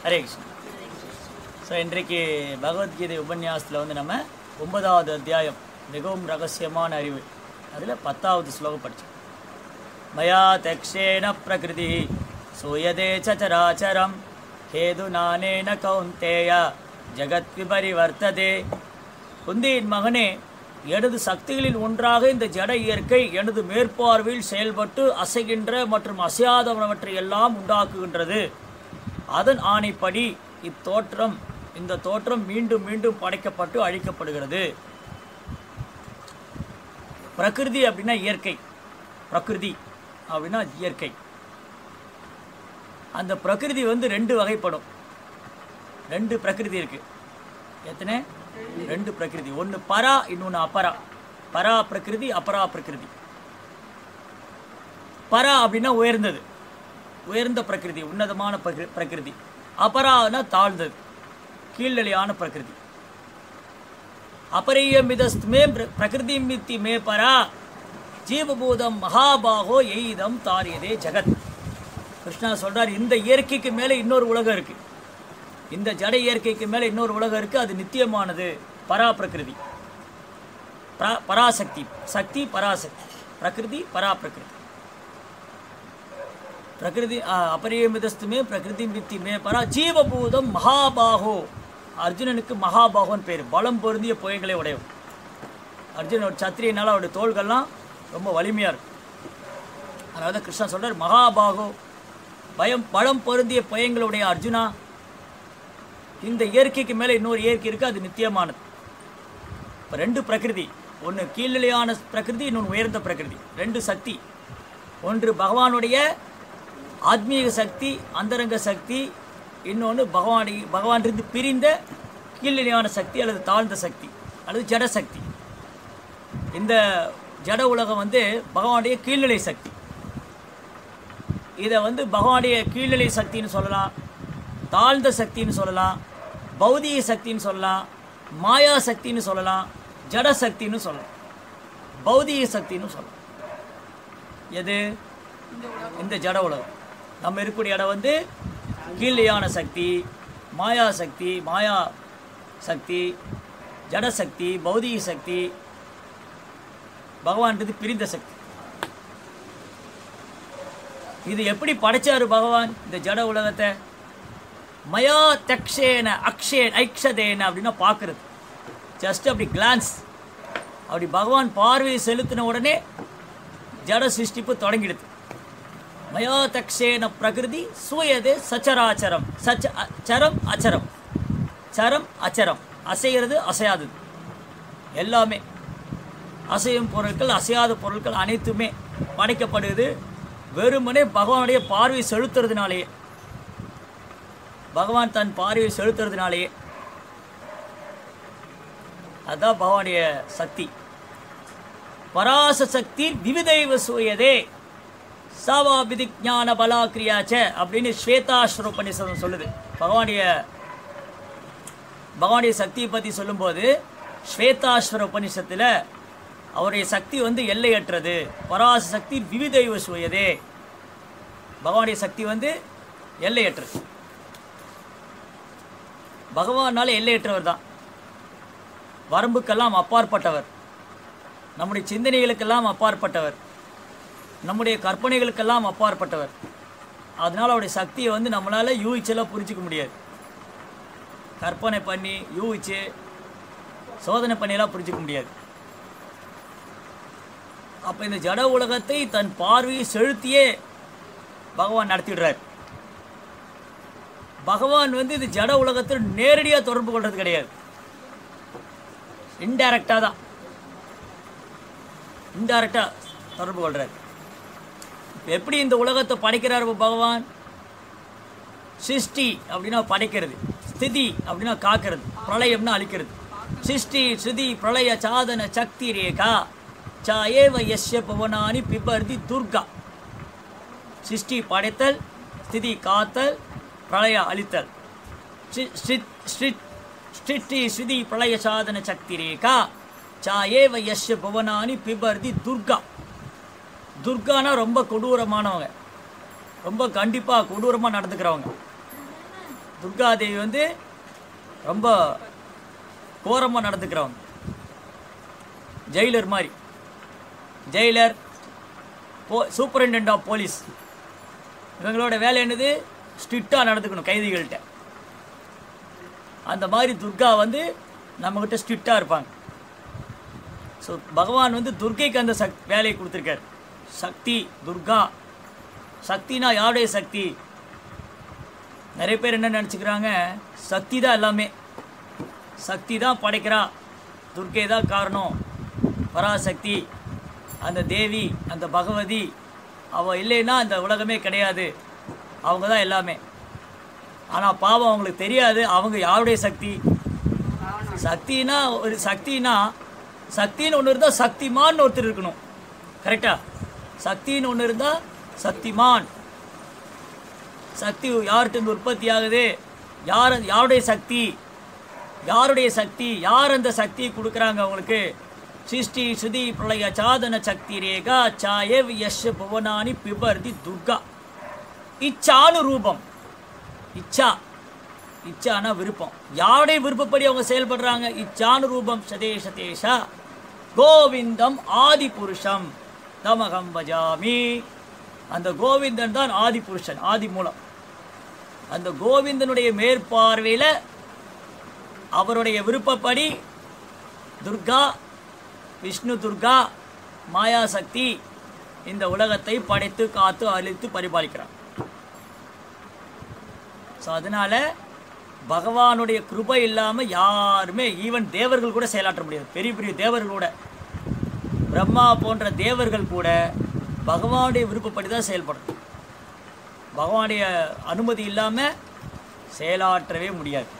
Hare Krishna so இன்றைக்கு பகவத்கீதை உபன்யாசத்தில் வந்து நம்ம ஒன்பதாவது அத்தியாயம் மிகவும் ரகசியமான அறிவு அதில் பத்தாவது ஸ்லோகம் படித்தோம் மயா தக்ஷேன பிரகிருதி சூயதே சராச்சரம் ஹேது நானேன கௌந்தேய ஜகத் விபரிவர்த்ததே குந்தியின் மகனே எனது சக்திகளில் ஒன்றாக இந்த ஜட இயற்கை எனது மேற்பார்வையில் செயல்பட்டு அசைகின்ற மற்றும் அசையாதவனவற்றை எல்லாம் உண்டாக்குகின்றது அதன் ஆணைப்படி இத்தோற்றம் இந்த தோற்றம் மீண்டும் மீண்டும் படைக்கப்பட்டு அழிக்கப்படுகிறது பிரகிருதி அப்படின்னா இயற்கை பிரகிருதி அப்படின்னா இயற்கை அந்த பிரகிருதி வந்து ரெண்டு வகைப்படும் ரெண்டு பிரகிருதி இருக்கு எத்தனை ரெண்டு பிரகிருதி ஒன்று பரா இன்னொன்று அபரா பரா பிரகிருதி அபரா பிரகிருதி பரா அப்படின்னா உயர்ந்தது உயர்ந்த பிரகிருதி உன்னதமான பிரகிரு- பிரகிருதி அபரானா தாழ்ந்தது கீழ்நிலையான பிரகிருதி அபரியமிதஸ்மே பிரகிருதி மித்தி மே பரா ஜீவபூதம் மகாபாகோ எய்தம் தாரியதே ஜெகத் கிருஷ்ணா சொல்றார் இந்த இயற்கைக்கு மேலே இன்னொரு உலகம் இருக்கு இந்த ஜட இயற்கைக்கு மேலே இன்னொரு உலகம் இருக்கு அது நித்தியமானது பரா பிரகிருதி பரா- பராசக்தி சக்தி பராசக்தி பிரகிருதி பரா பிரகிருதி பிரகிருதி அபரியமிதஸ்துமே பிரகிருதி மித்தி மே பரா ஜீவபூதம் மகாபாகோ அர்ஜுனனுக்கு மகாபாகோன்னு பேர் பலம் பொருந்திய புயங்களை உடையவன் அர்ஜுனன் ஒரு சத்திரியனால அவருடைய தோள்கள்லாம் ரொம்ப வலிமையாக இருக்கும் அதனால தான் கிருஷ்ணா சொல்றார் மகாபாகோ பயம் பலம் பொருந்திய புயங்களுடைய அர்ஜுனா இந்த இயற்கைக்கு மேலே இன்னொரு இயற்கை இருக்குது அது நித்தியமானது இப்போ ரெண்டு பிரகிருதி ஒன்று கீழ்நிலையான பிரகிருதி இன்னொன்று உயர்ந்த பிரகிருதி ரெண்டு சக்தி ஒன்று பகவானுடைய ஆத்மீக சக்தி அந்தரங்க சக்தி இன்னொன்று பகவானை பகவானிலிருந்து பிரிந்த கீழ்நிலையான சக்தி அல்லது தாழ்ந்த சக்தி அல்லது ஜட சக்தி இந்த ஜட உலகம் வந்து பகவானுடைய கீழ்நிலை சக்தி இதை வந்து பகவானுடைய கீழ்நிலை சக்தின்னு சொல்லலாம் தாழ்ந்த சக்தின்னு சொல்லலாம் பௌதிக சக்தின்னு சொல்லலாம் மாயா சக்தின்னு சொல்லலாம் ஜட சக்தின்னு சொல்லலாம் பௌதிக சக்தின்னு சொல்லலாம் எது இந்த ஜட உலகம் நம்ம இருக்கக்கூடிய இடம் வந்து கீழ்நிலையான சக்தி மாயா சக்தி மாயா சக்தி ஜட சக்தி பௌதிக சக்தி பகவான்றது பிரிந்த சக்தி இது எப்படி படைச்சாரு பகவான் இந்த ஜட உலகத்தை மயா தக்ஷேன அக்ஷேன் ஐக்ஷதேன அப்படின்னா பார்க்கறது ஜஸ்ட் அப்படி கிளான்ஸ் அப்படி பகவான் பார்வையை செலுத்தின உடனே ஜட சிருஷ்டிப்பு தொடங்கிடுது மயா தக்ஷேன பிரகிருதி சூயதே சச்சராச்சரம் சச்ச அ- சரம் அச்சரம் சரம் அச்சரம் அசைகிறது அசையாதது எல்லாமே அசையும் பொருட்கள் அசையாத பொருட்கள் அனைத்துமே படைக்கப்படுது வெறுமனே பகவானுடைய பார்வை செலுத்துறதுனாலேயே பகவான் தன் பார்வையை செலுத்துறதுனாலேயே அதான் பகவானுடைய சக்தி பராச சக்தி விவிதைவ சூயதே சாவா விதிஞான பலா கிரியாச்ச அப்படின்னு ஸ்வேதாஸ்வர உபநிஷதம் சொல்லுது பகவானுடைய பகவானுடைய சக்தியை பற்றி சொல்லும்போது ஸ்வேதாஸ்வர உபநிஷத்தில் அவருடைய சக்தி வந்து எல்லையற்றது பராச சக்தி விவிதைவ சூயதே பகவானுடைய சக்தி வந்து எல்லையற்றது பகவானால எல்லையற்றவர் தான் வரம்புக்கெல்லாம் அப்பாற்பட்டவர் நம்முடைய சிந்தனைகளுக்கெல்லாம் அப்பாற்பட்டவர் நம்முடைய கற்பனைகளுக்கெல்லாம் அப்பாற்பட்டவர் அதனால் அவருடைய சக்தியை வந்து நம்மளால் யூகிச்செல்லாம் புரிஞ்சிக்க முடியாது கற்பனை பண்ணி யூகிச்சு சோதனை பண்ணியெல்லாம் புரிஞ்சிக்க முடியாது அப்போ இந்த ஜட உலகத்தை தன் பார்வையை செலுத்தியே பகவான் நடத்திடுறார் பகவான் வந்து இந்த ஜட உலகத்தில் நேரடியாக தொடர்பு கொள்றது கிடையாது இன்டைரக்டாக தான் இன்டைரக்டாக தொடர்பு கொள்றார் இப்போ எப்படி இந்த உலகத்தை படைக்கிறார் இப்ப பகவான் சிருஷ்டி அப்படின்னா படைக்கிறது ஸ்திதி அப்படின்னா காக்கிறது பிரளயம்னா அழிக்கிறது சிருஷ்டி ஸ்ருதி பிரளய சாதன சக்தி ரேகா சா ஏவ யஸ்ய பவனானி பிபர்தி துர்கா சிருஷ்டி படைத்தல் ஸ்திதி காத்தல் பிரளய அழித்தல் சி- ஸ்ரி- ஸ்ரி- ஸ்ரிஷ்டி ஸ்ருதி பிரளய சாதன சக்தி ரேகா சா ஏவ யஸ்ய பவனானி பிபர்தி துர்கா துர்கானா ரொம்ப கொடூரமானவங்க ரொம்ப கண்டிப்பாக கொடூரமாக நடந்துக்கிறவங்க துர்காதேவி வந்து ரொம்ப கோரமாக நடந்துக்கிறவங்க ஜெயிலர் மாதிரி ஜெயிலர் போ சூப்பரிண்டென்ட் ஆஃப் போலீஸ் இவங்களோட வேலை என்னது ஸ்ட்ரிக்டாக நடந்துக்கணும் கைதிகள்கிட்ட அந்த மாதிரி துர்கா வந்து நம்மக்கிட்ட ஸ்ட்ரிக்டாக இருப்பாங்க ஸோ பகவான் வந்து துர்கைக்கு அந்த சக் வேலையை கொடுத்துருக்காரு சக்தி துர்கா சக்தினா யாருடைய சக்தி நிறைய பேர் என்ன நினச்சிக்கிறாங்க சக்தி தான் எல்லாமே சக்தி தான் படைக்கிறா துர்க்கை தான் காரணம் பராசக்தி அந்த தேவி அந்த பகவதி அவள் இல்லைன்னா அந்த உலகமே கிடையாது அவங்க தான் எல்லாமே ஆனால் பாவம் அவங்களுக்கு தெரியாது அவங்க யாருடைய சக்தி சக்தினா ஒரு சக்தினா சக்தின்னு ஒன்று இருந்தால் சக்திமான்னு ஒருத்தர் இருக்கணும் கரெக்டா சக்தின்னு ஒன்று இருந்தால் சக்திமான் சக்தி யார்கிட்ட உற்பத்தி ஆகுது யார் யாருடைய சக்தி யாருடைய சக்தி யார் அந்த சக்தியை கொடுக்குறாங்க அவங்களுக்கு சிருஷ்டி சுதி பிரளய சாதன சக்தி ரேகா சாயவ் யஷ் புவனானி பிபர்தி துர்கா இச்சானு ரூபம் இச்சா இச்சானா விருப்பம் யாருடைய விருப்பப்படி அவங்க செயல்படுறாங்க இச்சானு ரூபம் சதேஷ தேஷா கோவிந்தம் ஆதி புருஷம் தமகம் பஜாமி அந்த கோவிந்தன் தான் ஆதி புருஷன் ஆதி மூலம் அந்த கோவிந்தனுடைய மேற்பார்வையில் அவருடைய விருப்பப்படி துர்கா விஷ்ணு துர்கா மாயாசக்தி இந்த உலகத்தை படைத்து காத்து அழித்து பரிபாலிக்கிறார் ஸோ அதனால பகவானுடைய கிருபை இல்லாமல் யாருமே ஈவன் தேவர்கள் கூட செயலாற்ற முடியாது பெரிய பெரிய தேவர்கள் கூட பிரம்மா போன்ற தேவர்கள் கூட பகவானுடைய விருப்பப்படி தான் செயல்படும் பகவானுடைய அனுமதி இல்லாமல் செயலாற்றவே முடியாது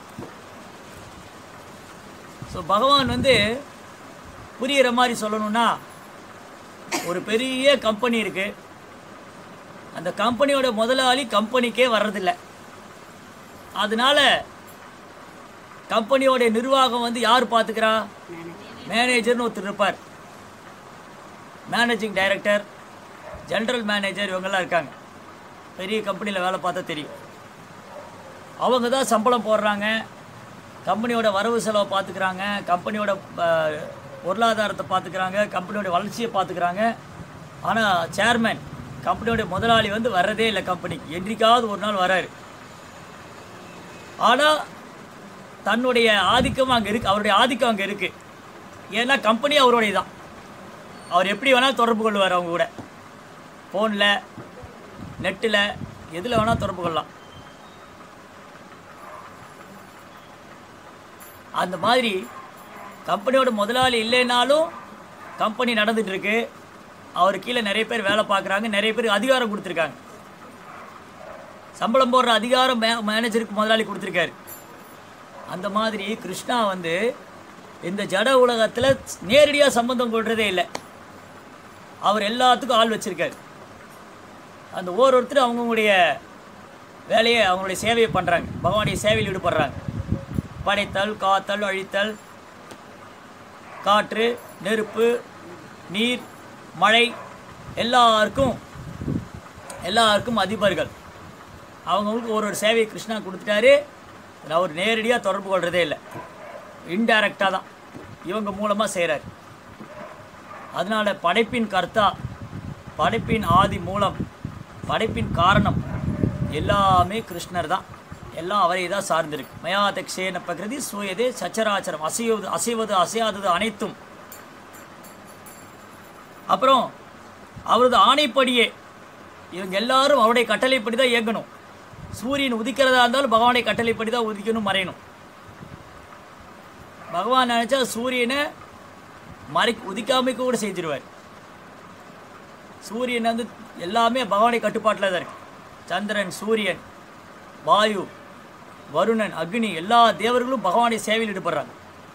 ஸோ பகவான் வந்து புரிகிற மாதிரி சொல்லணும்னா ஒரு பெரிய கம்பெனி இருக்குது அந்த கம்பெனியோட முதலாளி கம்பெனிக்கே வர்றதில்ல அதனால கம்பெனியோட நிர்வாகம் வந்து யார் பார்த்துக்கிறா மேனேஜர்னு ஒருத்தர் இருப்பார் மேனேஜிங் டைரக்டர் ஜெனரல் மேனேஜர் இவங்கெல்லாம் இருக்காங்க பெரிய கம்பெனியில் வேலை பார்த்தா தெரியும் அவங்க தான் சம்பளம் போடுறாங்க கம்பெனியோட வரவு செலவை பார்த்துக்கிறாங்க கம்பெனியோட அஹ், பொருளாதாரத்தை பார்த்துக்கிறாங்க கம்பெனியோட வளர்ச்சியை பார்த்துக்கிறாங்க ஆனால் சேர்மேன் கம்பெனியோட முதலாளி வந்து வர்றதே இல்லை கம்பெனிக்கு என்றைக்காவது ஒரு நாள் வராரு ஆனால் தன்னுடைய ஆதிக்கம் அங்கே இருக்கு அவருடைய ஆதிக்கம் அங்கே இருக்குது ஏன்னா கம்பெனி அவருடைய தான் அவர் எப்படி வேணாலும் தொடர்பு கொள்வார் அவங்க கூட ஃபோனில் நெட்டில் எதில் வேணால் தொடர்பு கொள்ளலாம் அந்த மாதிரி கம்பெனியோட முதலாளி இல்லைனாலும் கம்பெனி நடந்துட்டு இருக்கு அவர் கீழே நிறைய பேர் வேலை பார்க்குறாங்க நிறைய பேர் அதிகாரம் கொடுத்துருக்காங்க சம்பளம் போடுற அதிகாரம் மே மேனேஜருக்கு முதலாளி கொடுத்துருக்காரு அந்த மாதிரி கிருஷ்ணா வந்து இந்த ஜட உலகத்தில் நேரடியாக சம்பந்தம் கொள்றதே இல்லை அவர் எல்லாத்துக்கும் ஆள் வச்சிருக்காரு அந்த ஒவ்வொருத்தரும் அவங்கவுங்களுடைய வேலையை அவங்களுடைய சேவையை பண்ணுறாங்க பகவானுடைய சேவையில் ஈடுபடுறாங்க படைத்தல் காத்தல் அழித்தல் காற்று நெருப்பு நீர் மழை எல்லாருக்கும் எல்லாருக்கும் அதிபர்கள் அவங்கவுங்களுக்கு ஒரு ஒரு சேவையை கிருஷ்ணா கொடுத்துட்டாரு அதுல அவர் நேரடியாக தொடர்பு கொள்றதே இல்லை இன்டைரக்டாக தான் இவங்க மூலமாக செய்கிறார் அதனால படைப்பின் கர்த்தா படைப்பின் ஆதி மூலம் படைப்பின் காரணம் எல்லாமே கிருஷ்ணர் தான் எல்லாம் அவரை தான் சார்ந்திருக்கு மயாதக்ஷேன பிரகிருதி சூயதே சச்சராச்சரம் அசைவது அசைவது அசையாதது அனைத்தும் அப்புறம் அவரது ஆணைப்படியே இவங்க எல்லாரும் அவருடைய கட்டளைப்படி தான் இயங்கணும் சூரியன் உதிக்கிறதா இருந்தாலும் பகவானுடைய கட்டளைப்படி தான் உதிக்கணும் மறையணும் பகவான் நினச்சா சூரியனை மறை உதிக்காம கூட செஞ்சிருவார் சூரியன் வந்து எல்லாமே பகவானுடைய கட்டுப்பாட்டில் தான் இருக்கு சந்திரன் சூரியன் வாயு வருணன் அக்னி எல்லா தேவர்களும் பகவானுடைய சேவையில் ஈடுபடுறாங்க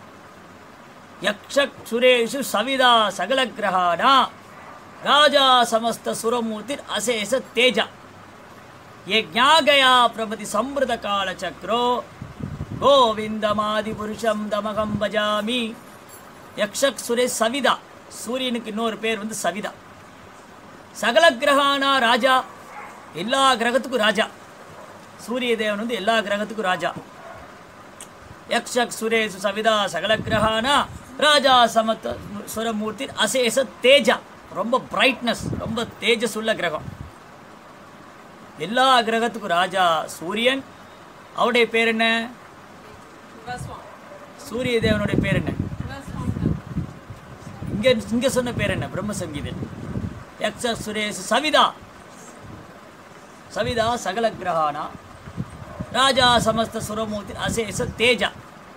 யக்ஷ சுரேஷு சவிதா சகல கிரகானா ராஜா சமஸ்த சுரமூர்த்திர் அசேஷ தேஜா யஜ்ஞாகயா பிரபதி சம்பிரத கால சக்ரோ கோவிந்தமாதி புருஷம் தமகம் பஜாமி யக்ஷக் சுரேஷ் சவிதா சூரியனுக்கு இன்னொரு பேர் வந்து சவிதா சகல கிரகானா ராஜா எல்லா கிரகத்துக்கும் ராஜா சூரிய தேவன் வந்து எல்லா கிரகத்துக்கும் ராஜா யக்ஷக் சுரேசு சவிதா சகல கிரகானா ராஜா சமத்த சுரமூர்த்தி அசேஷ தேஜா ரொம்ப பிரைட்னஸ் ரொம்ப தேஜஸ் உள்ள கிரகம் எல்லா கிரகத்துக்கும் ராஜா சூரியன் அவருடைய பேர் என்ன சூரிய தேவனுடைய பேர் என்ன இங்க இங்க சொன்ன பேர் என்ன பிரம்ம சங்கீதன் யக்ஷ சுரேஷ் சவிதா சவிதா சகல கிரகானா ராஜா சமஸ்த சுரமூர்த்தி அசேஷ தேஜா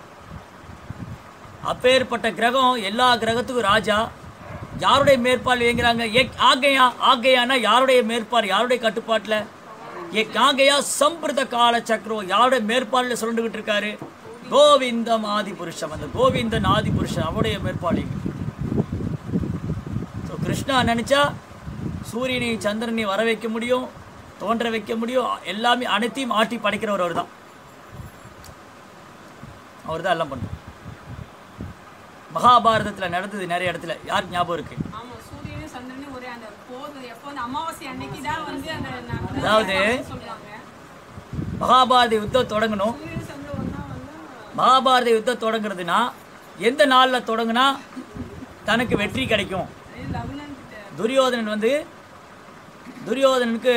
அப்பேற்பட்ட கிரகம் எல்லா கிரகத்துக்கும் ராஜா யாருடைய மேற்பால் இயங்குறாங்க எக் ஆகையா ஆகையானா யாருடைய மேற்பால் யாருடைய கட்டுப்பாட்டில் எக் ஆகையா சம்பிரத கால சக்கரம் யாருடைய மேற்பாலில் சுரண்டுகிட்டு இருக்காரு கோவிந்தம் ஆதி புருஷம் அந்த கோவிந்தன் ஆதி புருஷன் அவருடைய மேற்பால் இயங்கு ஸோ கிருஷ்ணா நினச்சா சூரியனை சந்திரனை வர வைக்க முடியும் தோன்ற வைக்க முடியும் எல்லாமே அனைத்தையும் ஆட்டி படைக்கிறவர் அவர் தான் அவர் தான் எல்லாம் பண்ணும் மகாபாரதத்தில் நடந்தது நிறைய இடத்துல யார் ஞாபகம் இருக்கு ஆமா சூரியனும் சந்திரனும் ஒரே அந்த போது எப்போ அந்த அமாவாசை அன்னைக்கு தான் வந்து அந்த ந- அதாவது சொல்றாங்க மகாபாரத யுத்தம் தொடங்கணும் சூரியன் சந்திரன் ஒண்ணா வந்தா மகாபாரத யுத்தம் தொடங்குறதுனா எந்த நாளில் தொடங்குனா தனக்கு வெற்றி கிடைக்கும் அது லக்னன் கிட்ட துரியோதனன் வந்து துரியோதனனுக்கு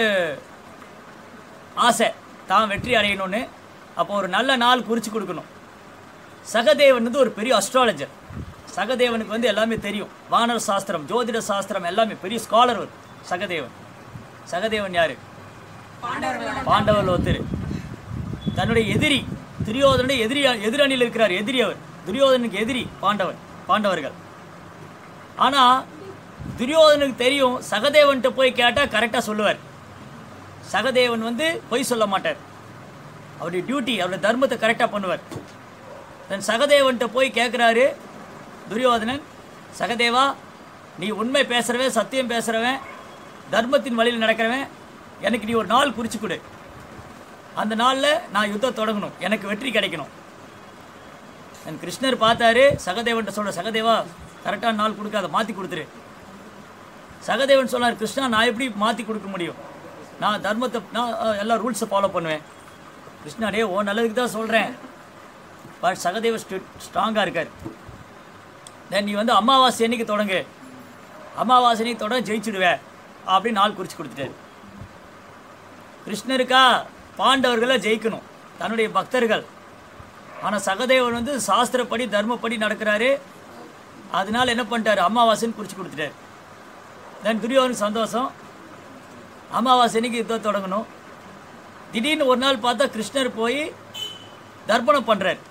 ஆசை தான் வெற்றி அடையணும்னு அப்போ ஒரு நல்ல நாள் குறித்து கொடுக்கணும் சகதேவன் வந்து ஒரு பெரிய அஸ்ட்ராலஜர் சகதேவனுக்கு வந்து எல்லாமே தெரியும் வானர சாஸ்திரம் ஜோதிட சாஸ்திரம் எல்லாமே பெரிய ஸ்காலர் அவர் சகதேவன் சகதேவன் யாரு பாண்டவர்களோட பாண்டவர் ஒருத்தர் தன்னுடைய எதிரி துரியோதனுடைய எதிரி எதிரணியில் இருக்கிறார் எதிரி அவர் துரியோதனுக்கு எதிரி பாண்டவன் பாண்டவர்கள் ஆனால் துரியோதனுக்கு தெரியும் சகதேவன்கிட்ட போய் கேட்டால் கரெக்டாக சொல்லுவார் சகதேவன் வந்து பொய் சொல்ல மாட்டார் அவருடைய டியூட்டி அவருடைய தர்மத்தை கரெக்டாக பண்ணுவார் தன் சகதேவன்கிட்ட போய் கேட்குறாரு துரியோதனன் சகதேவா நீ உண்மை பேசுகிறவன் சத்தியம் பேசுகிறவன் தர்மத்தின் வழியில் நடக்கிறவன் எனக்கு நீ ஒரு நாள் குறிச்சு கொடு அந்த நாளில் நான் யுத்தம் தொடங்கணும் எனக்கு வெற்றி கிடைக்கணும் என் கிருஷ்ணர் பார்த்தாரு சகதேவன்ட்ட சொல்ற சகதேவா கரெக்டான நாள் கொடுக்காத மாற்றி கொடுத்துரு சகதேவன் சொன்னார் கிருஷ்ணா நான் எப்படி மாற்றி கொடுக்க முடியும் நான் தர்மத்தை நான் அஹ், எல்லா ரூல்ஸை ஃபாலோ பண்ணுவேன் கிருஷ்ணா டே ஓ நல்லதுக்கு தான் சொல்கிறேன் பட் சகதேவ ஸ்ட்ராங்காக இருக்கார் தென் நீ வந்து அமாவாசை அன்னைக்கு தொடங்கு அமாவாசை அன்னைக்கு தொடங்க ஜெயிச்சுடுவேன் அப்படின்னு நாள் குறித்து கொடுத்துட்டாரு கிருஷ்ணருக்கா பாண்டவர்களை ஜெயிக்கணும் தன்னுடைய பக்தர்கள் ஆனால் சகதேவன் வந்து சாஸ்திரப்படி தர்மப்படி நடக்கிறாரு அதனால என்ன பண்ணிட்டாரு அமாவாசைன்னு குறித்து கொடுத்துட்டாரு தென் துரியோதனுக்கு சந்தோஷம் அமாவாசை அன்னைக்கு யுத்தம் தொடங்கணும் திடீர்னு ஒரு நாள் பார்த்தா கிருஷ்ணர் போய் தர்ப்பணம் பண்ணுறார்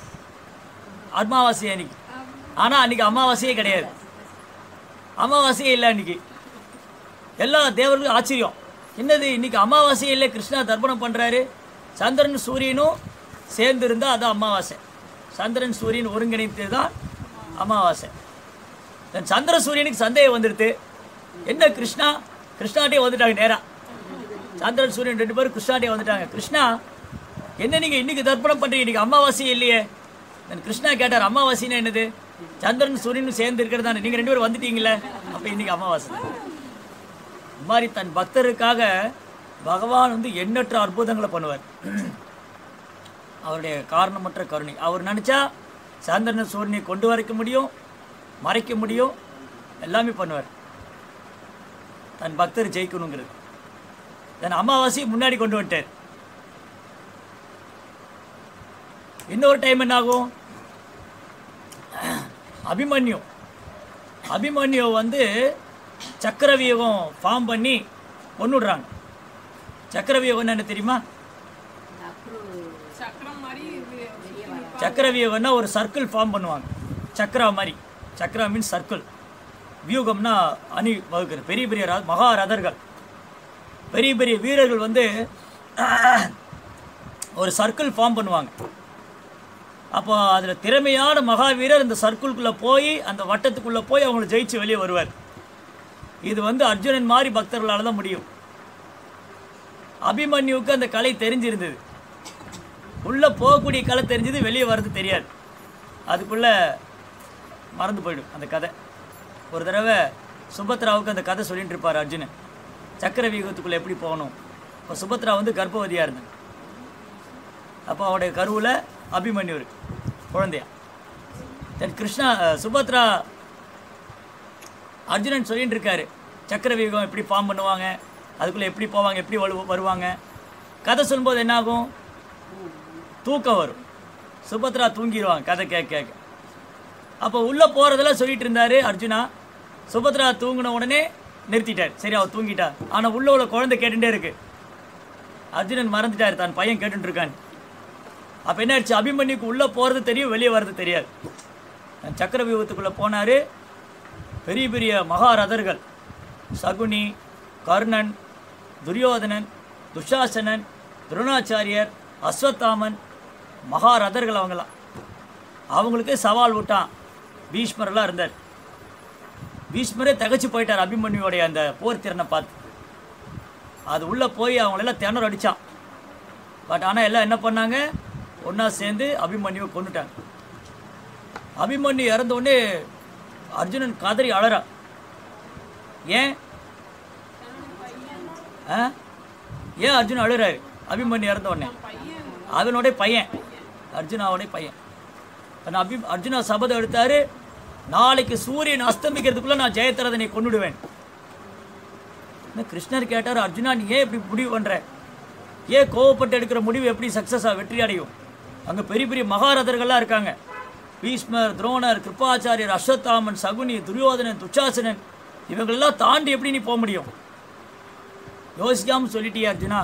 அமாவாசை அன்னைக்கு ஆனால் அன்னைக்கு அமாவாசையே கிடையாது அமாவாசையே இல்லை அன்னைக்கு எல்லா தேவர்களும் ஆச்சரியம் என்னது இன்னைக்கு அமாவாசையே இல்லை கிருஷ்ணா தர்ப்பணம் பண்ணுறாரு சந்திரன் சூரியனும் சேர்ந்து இருந்தால் அது அமாவாசை சந்திரன் சூரியன் ஒருங்கிணைத்து தான் அமாவாசை தென் சந்திர சூரியனுக்கு சந்தேகம் வந்துடுது என்ன கிருஷ்ணா கிருஷ்ணாட்டே வந்துட்டாங்க நேரா சந்திரன் சூரியன் ரெண்டு பேரும் கிருஷ்ணாட்டே வந்துட்டாங்க கிருஷ்ணா என்ன நீங்கள் இன்னைக்கு தர்ப்பணம் பண்ணுறீங்க இன்னைக்கு அமாவாசையே இல்லையே தென் கிருஷ்ணா கேட்டார் அமாவாசைன்னா என்னது சந்திரன் சூரியனும் சேர்ந்து இருக்கிறது தானே நீங்கள் ரெண்டு பேரும் வந்துட்டீங்களே அப்போ இன்னைக்கு அமாவாசை இந்த மாதிரி தன் பக்தருக்காக பகவான் வந்து எண்ணற்ற அற்புதங்களை பண்ணுவார் அவருடைய காரணமற்ற கருணை அவர் நினச்சா சந்திரன் சூரியனை கொண்டு வரைக்க முடியும் மறைக்க முடியும் எல்லாமே பண்ணுவார் தன் பக்தர் ஜெயிக்கணுங்கிறது தன் அமாவாசையை முன்னாடி கொண்டு வந்துட்டார் இன்னொரு டைம் என்ன ஆகும் அபிமன்யு அபிமன்யு வந்து சக்கரவியூகம் ஃபார்ம் பண்ணி கொண்டுடுறாங்க சக்கரவியூகம் என்ன தெரியுமா சக்கரம் மாதிரி இது சுத்தி நிப்பா. சக்கரவியூகம்னா ஒரு சர்க்கிள் ஃபார்ம் பண்ணுவாங்க சக்கரா மாதிரி சக்கரா மீன்ஸ் சர்க்கிள் வியூகம்னா அணி வகுக்கிறது பெரிய பெரிய ர- மகா ரதர்கள் பெரிய பெரிய வீரர்கள் வந்து ஒரு சர்க்கிள் ஃபார்ம் பண்ணுவாங்க அப்போ அதில் திறமையான மகாவீரர் இந்த சர்க்கிள்குள்ளே போய் அந்த வட்டத்துக்குள்ளே போய் அவங்கள ஜெயிச்சு வெளியே வருவார் இது வந்து அர்ஜுனன் மாதிரி பக்தர்களால் தான் முடியும் அபிமன்யுவுக்கு அந்த கலை தெரிஞ்சிருந்தது உள்ளே போகக்கூடிய கலை தெரிஞ்சது வெளியே வர்றது தெரியாது அதுக்குள்ளே மறந்து போயிடும் அந்த கதை ஒரு தடவை சுபத்ராவுக்கு அந்த கதை சொல்லிட்டு இருப்பார் அர்ஜுனன் சக்கர வியூகத்துக்குள்ளே எப்படி போகணும் இப்போ சுபத்ரா வந்து கர்ப்பவதியாக இருந்தாங்க அப்போ அவருடைய கருவில் அபிமன்யு இருக்கு குழந்தையா தென் கிருஷ்ணா அஹ், சுபத்ரா அர்ஜுனன் சொல்லிட்டு இருக்காரு சக்கரவியூகம் எப்படி ஃபார்ம் பண்ணுவாங்க அதுக்குள்ளே எப்படி போவாங்க எப்படி வலு வருவாங்க கதை சொல்லும்போது என்னாகும் தூக்கம் வரும் சுபத்ரா தூங்கிடுவாங்க கதை கேட்க கேட்க அப்போ உள்ளே போகிறதெல்லாம் சொல்லிட்டு இருந்தாரு அர்ஜுனா சுபத்ரா தூங்கின உடனே நிறுத்திட்டார் சரி அவ தூங்கிட்டா ஆனால் உள்ள உள்ள குழந்தை கேட்டுட்டே இருக்கு அர்ஜுனன் மறந்துட்டார் தான் பையன் கேட்டுட்டு இருக்கான் அப்போ என்ன ஆயிடுச்சு அபிமன்யுக்கு உள்ளே போகிறது தெரியும் வெளியே வர்றது தெரியாது சக்கர வியூகத்துக்குள்ளே போனார் பெரிய பெரிய மகாரதர்கள் சகுனி கர்ணன் துரியோதனன் துஷாசனன் துரோணாச்சாரியர் அஸ்வத்தாமன் மகாரதர்கள் அவங்களாம் அவங்களுக்கு சவால் விட்டான் பீஷ்மரெல்லாம் இருந்தார் பீஷ்மரே தகச்சு போயிட்டார் அபிமன்யுவோடைய அந்த போர் திறனை பார்த்து அது உள்ளே போய் அவங்களெல்லாம் திணற அடித்தான் பட் ஆனால் எல்லாம் என்ன பண்ணாங்க ஒன்றா சேர்ந்து அபிமன்யுவை கொண்டுட்டாங்க அபிமன்யு இறந்த உடனே அர்ஜுனன் கதறி அழறா ஏன் ஆ ஏன் அர்ஜுன் அழுறாரு அபிமன்யு இறந்த உடனே அவனுடைய பையன் அர்ஜுனாவுடைய பையன் தன் அபி அர்ஜுனா சபதம் எடுத்தாரு நாளைக்கு சூரியன் அஸ்தமிக்கிறதுக்குள்ள நான் ஜெயத்திரதனை கொன்னுடுவேன் என்ன கிருஷ்ணர் கேட்டார் அர்ஜுனா நீ ஏன் இப்படி முடிவு பண்ற ஏன் கோவப்பட்டு எடுக்கிற முடிவு எப்படி சக்ஸஸாக வெற்றி அடையும் அங்கே பெரிய பெரிய மகாரதர்கள்லாம் இருக்காங்க பீஷ்மர் துரோணர் கிருப்பாச்சாரியர் அஸ்வத்தாமன் சகுனி துரியோதனன் துச்சாசனன் இவங்களெல்லாம் தாண்டி எப்படி நீ போக முடியும் யோசிக்காம சொல்லிட்டியே அர்ஜுனா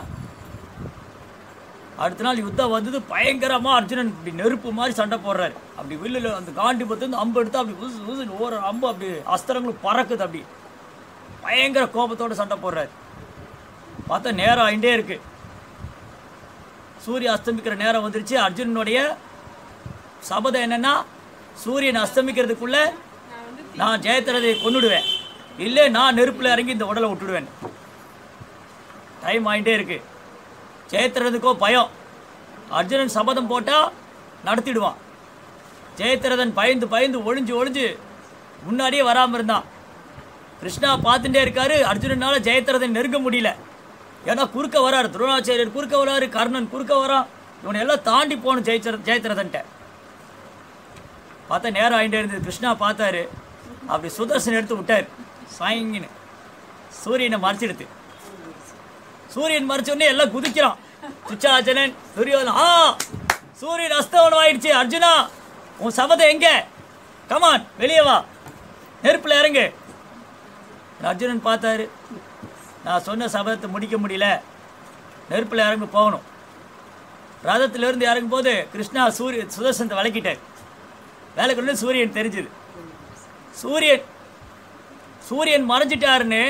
அடுத்த நாள் யுத்தம் வந்தது பயங்கரமா அர்ஜுனன் இப்படி நெருப்பு மாதிரி சண்டை போடுறாரு அப்படி வில்லுல அந்த காண்டி பத்து அம்பு எடுத்து அப்படி உசு உசுன்னு ஓர அம்பு அப்படி அஸ்திரங்களும் பறக்குது அப்படி பயங்கர கோபத்தோட சண்டை போடுறாரு பார்த்தா நேரம் ஆயிட்டே இருக்கு சூரியன் அஸ்தமிக்கிற நேரம் வந்துருச்சு அர்ஜுனனுடைய சபதம் என்னன்னா சூரியன் அஸ்தமிக்கிறதுக்குள்ள நான் ஜெயத்திரதை கொன்னுடுவேன் இல்லை நான் நெருப்புல இறங்கி இந்த உடலை விட்டுடுவேன் டைம் ஆயிட்டே இருக்கு ஜெயத்திரதுக்கோ பயம் அர்ஜுனன் சபதம் போட்டா நடத்திடுவான் ஜெயத்திரதன் பயந்து பயந்து ஒளிஞ்சு ஒளிஞ்சு முன்னாடியே வராமல் இருந்தான் கிருஷ்ணா பார்த்துட்டே இருக்காரு அர்ஜுனனால ஜெயத்திரதன் நெருங்க முடியல ஏன்னா குறுக்க வராரு துரோணாச்சாரியர் குறுக்க வராரு கர்ணன் குறுக்க வரான் இவனை எல்லாம் தாண்டி போகணும் ஜெயிச்சர ஜெயத்திரதன்ட்ட பார்த்தா நேரம் ஆகிட்டே இருந்தது கிருஷ்ணா பார்த்தாரு அப்படி சுதர்சன் எடுத்து விட்டார் சாயங்கின்னு சூரியனை மறைச்சிடுது சூரியன் மறைச்ச உடனே எல்லாம் குதிக்கிறான் துச்சாச்சனன் துரியோதனன் ஆ சூரியன் அஸ்தவனம் ஆயிடுச்சு அர்ஜுனா உன் சபதம் எங்க கமான் வெளியே வா நெருப்புல இறங்கு அர்ஜுனன் பார்த்தாரு நான் சொன்ன சபதத்தை முடிக்க முடியல நெருப்புல இறங்கி போகணும் ரதத்துல இருந்து இறங்கும் போது கிருஷ்ணா சூரிய சுதர்சனத்தை விளக்கிட்டார் வேலைக்கு சூரியன் தெரிஞ்சுது சூரியன் சூரியன் மறைஞ்சிட்டாருன்னு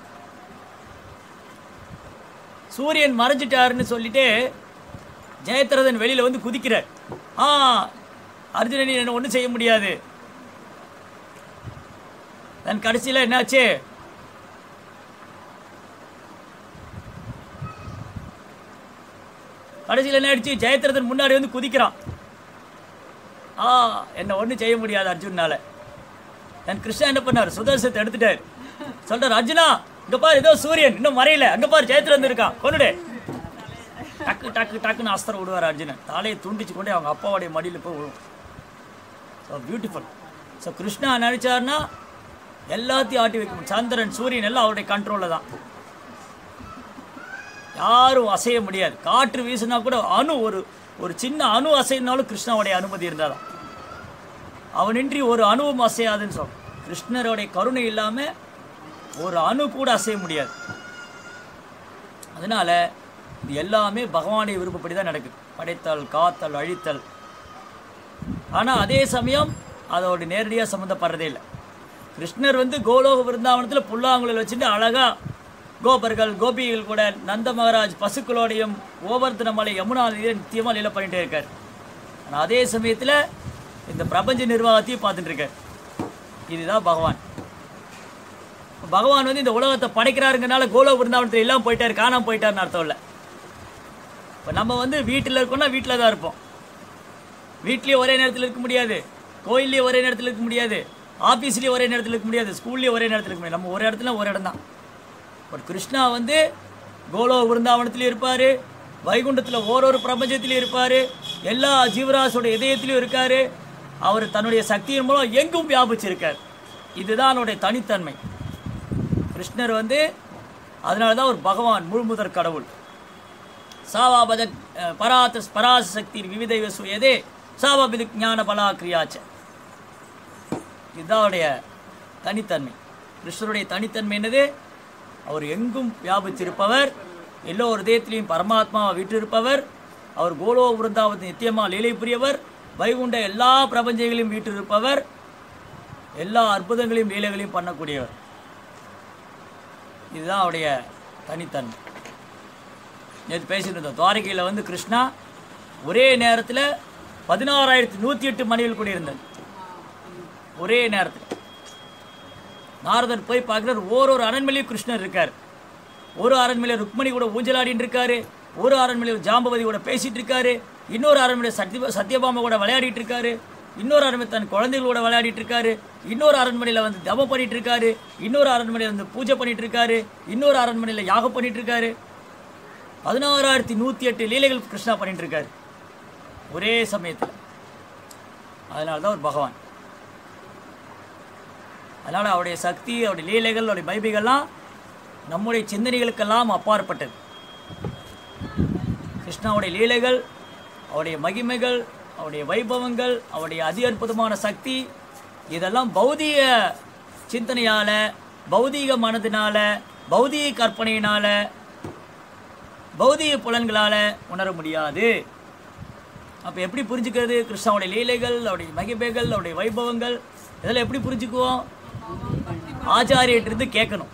சூரியன் மறைஞ்சிட்டாருன்னு சொல்லிட்டு ஜெயத்ரதன் வெளியில வந்து குதிக்கிறார் ஆ அர்ஜுனன் என்ன ஒன்றும் செய்ய முடியாது தன் கடைசியில் என்னாச்சு கடைசியில் என்ன ஆயிடுச்சு ஜெயத்ரதன் முன்னாடி வந்து குதிக்கிறான் ஆ என்ன ஒன்றும் செய்ய முடியாது அர்ஜுனால தன் கிருஷ்ணா என்ன பண்ணார் சுதர்சனத்தை எடுத்துட்டார் சொல்றார் அர்ஜுனா இங்க பாரு ஏதோ சூரியன் இன்னும் மறையல அங்க பாரு ஜெயத்ரன் இருக்கான் கொண்டுடு டக்கு டக்கு டக்குன்னு அஸ்திரம் விடுவார் அர்ஜுனன் தலையை துண்டிச்சு கொண்டே அவங்க அப்பாவுடைய மடியில் போய் விழுவும் ஸோ பியூட்டிஃபுல் ஸோ கிருஷ்ணா நினைச்சாருன்னா எல்லாத்தையும் ஆட்டி வைக்க முடியும் சந்திரன் சூரியன் எல்லாம் அவருடைய கண்ட்ரோலில் தான் யாரும் அசைய முடியாது காற்று வீசினா கூட அணு ஒரு ஒரு சின்ன அணு அசைனாலும் கிருஷ்ணாவுடைய அனுமதி இருந்தாதான் அவனின்றி ஒரு அணுவும் அசையாதுன்னு சொல்ல கிருஷ்ணருடைய கருணை இல்லாமல் ஒரு அணு கூட அசைய முடியாது அதனால இது எல்லாமே பகவானுடைய விருப்பப்படி தான் நடக்குது படைத்தல் காத்தல் அழித்தல் ஆனால் அதே சமயம் அதோட நேரடியாக சம்மந்தப்படுறதே இல்லை கிருஷ்ணர் வந்து கோலோக விருந்தாவனத்தில் புல்லாங்குழல் வச்சுட்டு அழகா கோபர்கள் கோபிகள் கூட நந்த மகாராஜ் பசுக்களோடையும் கோவர்தன மலை யமுனா நதியை நித்தியமாக லீலை பண்ணிட்டே இருக்கார் ஆனால் அதே சமயத்தில் இந்த பிரபஞ்ச நிர்வாகத்தையும் பார்த்துட்டு இருக்கார் இதுதான் பகவான் பகவான் வந்து இந்த உலகத்தை படைக்கிறாருங்கனால கோலோக விருந்தாவனத்தில் எல்லாம் போயிட்டார் காணாம போயிட்டாருன்னு அர்த்தம் இல்லை இப்போ நம்ம வந்து வீட்டில் இருக்கோம்னா வீட்டில் தான் இருப்போம் வீட்லேயும் ஒரே நேரத்தில் இருக்க முடியாது கோயில்லையும் ஒரே நேரத்தில் இருக்க முடியாது ஆஃபீஸ்லேயும் ஒரே நேரத்தில் இருக்க முடியாது ஸ்கூல்லேயும் ஒரே நேரத்தில் இருக்க முடியாது நம்ம ஒரு இடத்துல ஒரு இடம் தான் பட் கிருஷ்ணா வந்து கோலோ விருந்தாவனத்துலேயும் இருப்பார் வைகுண்டத்தில் ஓரொரு பிரபஞ்சத்திலையும் இருப்பார் எல்லா ஜீவராசோட இதயத்திலையும் இருக்கார் அவர் தன்னுடைய சக்தியின் மூலம் எங்கும் வியாபிச்சிருக்கார் இதுதான் அவருடைய தனித்தன்மை கிருஷ்ணர் வந்து அதனால தான் ஒரு பகவான் முழுமுதற் கடவுள் சாவாபத அஹ், பராத பராச சக்தி விவித சுயதே சாவாபித ஞான பலா கிரியாச்ச இதுதான் அவருடைய தனித்தன்மை கிருஷ்ணருடைய தனித்தன்மை என்னது அவர் எங்கும் வியாபித்திருப்பவர் எல்லோர் இதயத்திலையும் பரமாத்மாவை வீற்றிருப்பவர் அவர் கோலோ விருந்தாவது நித்தியமா லீலை புரியவர் வைகுண்ட எல்லா பிரபஞ்சங்களையும் வீற்றிருப்பவர் எல்லா அற்புதங்களையும் லீலைகளையும் பண்ணக்கூடியவர் இதுதான் அவருடைய தனித்தன்மை நேற்று பேசிட்டு இருந்தோம் துவாரகையில் வந்து கிருஷ்ணா ஒரே நேரத்தில் பதினாறாயிரத்தி நூற்றி எட்டு மனைவிகள் கூடியிருந்தது ஒரே நேரத்தில் நாரதர் போய் பார்க்குறார் ஓரொரு அரண்மனையும் கிருஷ்ணர் இருக்கார் ஒரு அரண்மனையில் ருக்மணி கூட ஊஞ்சலாடிட்டு இருக்காரு ஒரு அரண்மனையில் ஜாம்பவதி கூட பேசிட்டு இருக்காரு இன்னொரு அரண்மனையில் சத்ய சத்யபாமா கூட விளையாடிட்டு இருக்காரு இன்னொரு அரண்மனை தன் குழந்தைகளோட விளையாடிட்டு இருக்காரு இன்னொரு அரண்மனையில் வந்து தவம் பண்ணிட்டு இருக்காரு இன்னொரு அரண்மனையில் வந்து பூஜை பண்ணிட்டு இருக்காரு இன்னொரு அரண்மனையில் யாகம் பண்ணிட்டு இருக்காரு பதினாறாயிரத்தி நூற்றி எட்டு லீலைகள் கிருஷ்ணா பண்ணிட்டு இருக்காரு ஒரே சமயத்தில் அதனால தான் ஒரு பகவான் அதனால் அவருடைய சக்தி அவருடைய லீலைகள் அவருடைய பைபிகள்லாம் நம்முடைய சிந்தனைகளுக்கெல்லாம் அப்பாற்பட்டது கிருஷ்ணாவுடைய லீலைகள் அவருடைய மகிமைகள் அவருடைய வைபவங்கள் அவருடைய அதி அற்புதமான சக்தி இதெல்லாம் பௌதீக சிந்தனையால் பௌதீக மனதினால பௌதீக கற்பனையினால பௌதீக புலன்களால் உணர முடியாது அப்போ எப்படி புரிஞ்சுக்கிறது கிருஷ்ணாவுடைய லீலைகள் அவருடைய மகிமைகள் அவருடைய வைபவங்கள் இதெல்லாம் எப்படி புரிஞ்சுக்குவோம் ஆச்சாரியர்கிட்ட கேட்கணும்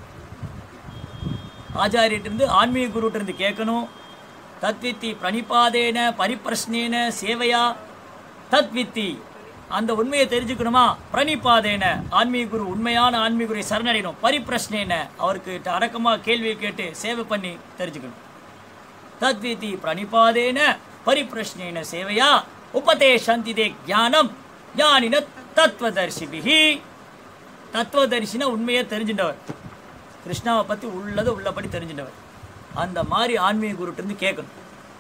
ஆச்சாரியர்கிட்ட ஆன்மீக குருட்ட இருந்து கேட்கணும் தத்வித்தி பிரணிபாதேன பரிப்பிரஷ்னேன சேவையா தத்வித்தி அந்த உண்மையை தெரிஞ்சுக்கணுமா பிரணிபாதேன ஆன்மீக குரு உண்மையான ஆன்மீக குருவை சரணடையணும் பரிப்பிரஷ்னேன அவருக்கு அடக்கமாக கேள்வியை கேட்டு சேவை பண்ணி தெரிஞ்சுக்கணும் தத்விதி பிரணிபாதேன பரிப்பிரஷ்னேன சேவையா உபதேசந்தி தே ஞானம் ஞானின தத்துவதர்சிபிகி தத்துவதரிசினா உண்மையை தெரிஞ்சின்றவர் கிருஷ்ணாவை பற்றி உள்ளது உள்ளபடி தெரிஞ்சின்றவர் அந்த மாதிரி ஆன்மீக குருட்டு இருந்து கேட்கணும்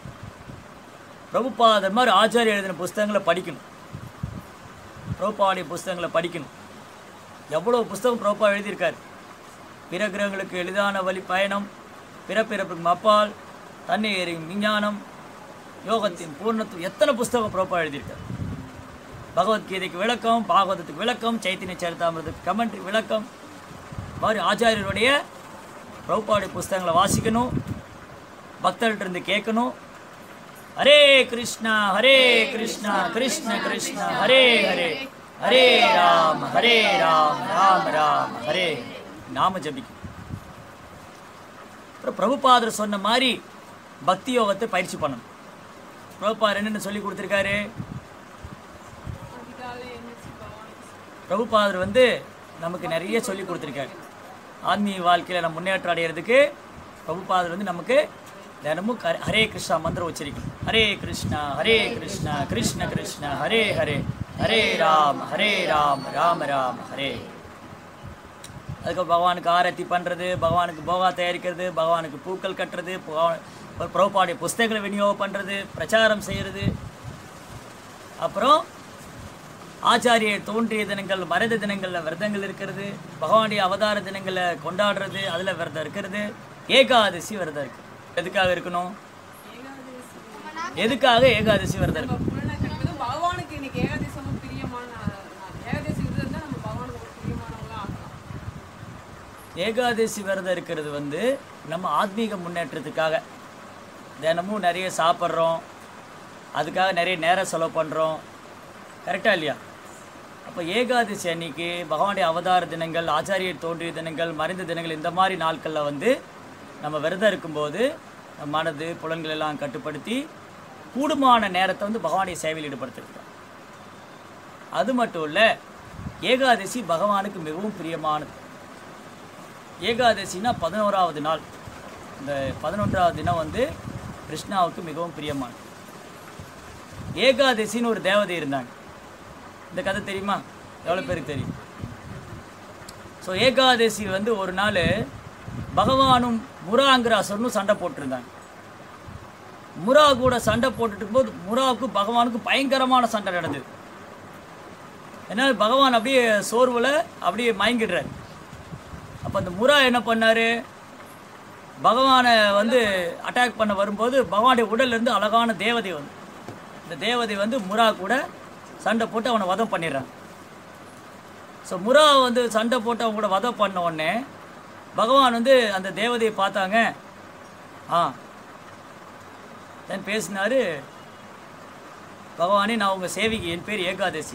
பிரபுபாதர் மாதிரி ஆச்சாரிய எழுதின புஸ்தகங்களை படிக்கணும் பிரபுபாவுடைய புஸ்தகங்களை படிக்கணும் எவ்வளோ புஸ்தகம் பிரபுபா எழுதியிருக்காரு பிற கிரகங்களுக்கு எளிதான வழி பயணம் பிறப்பிறப்புக்கு அப்பால் தன்னை எறியும் விஞ்ஞானம் யோகத்தின் பூர்ணத்துவம் எத்தனை புஸ்தகம் பிரபுபா எழுதியிருக்காரு பகவத்கீதைக்கு விளக்கம் பாகவதத்துக்கு விளக்கம் சைத்தன்ய சரிதாமிரத்துக்கு கமெண்ட்ரி விளக்கம் மாதிரி ஆச்சாரியருடைய பிரபுபாவுடைய புஸ்தகங்களை வாசிக்கணும் பக்தர்கள்ட்ட இருந்து கேட்கணும் ஹரே கிருஷ்ணா ஹரே கிருஷ்ணா கிருஷ்ண கிருஷ்ணா ஹரே ஹரே ஹரே ராம் ஹரே ராம் ராம் ராம் ஹரே நாம ஜபிக்கும் அப்புறம் பிரபுபாதர் சொன்ன மாதிரி பக்தி யோகத்தை பயிற்சி பண்ணணும் பிரபுபாதர் என்னென்ன சொல்லி கொடுத்துருக்காரு அதிகாலை எழுந்திரிச்சு பகவான் பிரபுபாதர் வந்து நமக்கு நிறைய சொல்லி கொடுத்துருக்காரு ஆன்மீக வாழ்க்கையில் நம்ம முன்னேற்றம் அடையிறதுக்கு பிரபுபாதர் வந்து நமக்கு தினமும் கர- ஹரே கிருஷ்ணா மந்திரம் உச்சரிக்கணும் ஹரே கிருஷ்ணா ஹரே கிருஷ்ணா கிருஷ்ண கிருஷ்ணா ஹரே ஹரே ஹரே ராம் ஹரே ராம் ராம ராம் ஹரே அதுக்கு பகவானுக்கு ஆரத்தி பண்ணுறது பகவானுக்கு போகா தயாரிக்கிறது பகவானுக்கு பூக்கள் கட்டுறது பகவான் பிரபுபாடைய புஸ்தகங்களை விநியோகம் பண்ணுறது பிரச்சாரம் செய்கிறது அப்புறம் ஆச்சாரியர் தோன்றிய தினங்கள் மறைந்த தினங்களில் விரதங்கள் இருக்கிறது பகவானுடைய அவதார தினங்களை கொண்டாடுறது அதில் விரதம் இருக்கிறது ஏகாதசி விரதம் இருக்கு எதுக்காக இருக்கணும் எதுக்காக ஏகாதசி விரதம் இருக்கு நம்ம புலனை கட்டுறது பகவானுக்கு இன்னைக்கு ஏகாதசி ரொம்ப பிரியமான நாள். ஏகாதசி விரதம் இருந்தா நம்ம பகவானுக்கு ஒரு பிரியமானவங்களா ஆகலாம் ஏகாதசி விரதம் இருக்கிறது வந்து நம்ம ஆத்மீக முன்னேற்றத்துக்காக தினமும் நிறைய சாப்பிட்றோம் அதுக்காக நிறைய நேரம் செலவு பண்ணுறோம் கரெக்டாக இல்லையா அப்போ ஏகாதசி அன்னைக்கு பகவானுடைய அவதார தினங்கள் ஆச்சாரியர் தோன்றிய தினங்கள் மறைந்த தினங்கள் இந்த மாதிரி நாட்களில் வந்து நம்ம விரதம் இருக்கும்போது நம்ம மனது புலன்கள் எல்லாம் கட்டுப்படுத்தி கூடுமான நேரத்தை வந்து பகவானுடைய சேவையில் ஈடுபடுத்திருக்கிறோம் அது மட்டும் இல்லை ஏகாதசி பகவானுக்கு மிகவும் பிரியமானது ஏகாதசினா பதினோராவது நாள் இந்த பதினொன்றாவது தினம் வந்து கிருஷ்ணாவுக்கு மிகவும் பிரியமானது ஏகாதசின்னு ஒரு தேவதை இருந்தாங்க இந்த கதை தெரியுமா எவ்வளோ பேருக்கு தெரியும் ஸோ ஏகாதசி வந்து ஒரு நாள் பகவானும் முராங்கிராசனும் சண்டை போட்டிருந்தாங்க முரா கூட சண்டை போட்டுட்டு இருக்கும்போது முராவுக்கும் பகவானுக்கும் பயங்கரமான சண்டை நடந்தது ஏன்னா பகவான் அப்படியே சோர்வில் அப்படியே மயங்கிடுறாரு அப்போ அந்த முரா என்ன பண்ணாரு பகவானை வந்து அட்டாக் பண்ண வரும்போது பகவானுடைய உடல்ல இருந்து அழகான தேவதை வந்து இந்த தேவதை வந்து முரா கூட சண்டை போட்டு அவனை வதம் பண்ணிடுறான் ஸோ முரா வந்து சண்டை போட்டு அவங்க கூட வதம் பண்ண உடனே பகவான் வந்து அந்த தேவதையை பார்த்தாங்க ஆ தென் பேசினாரு பகவானே நான் உங்கள் சேவிக்கு என் பேர் ஏகாதசி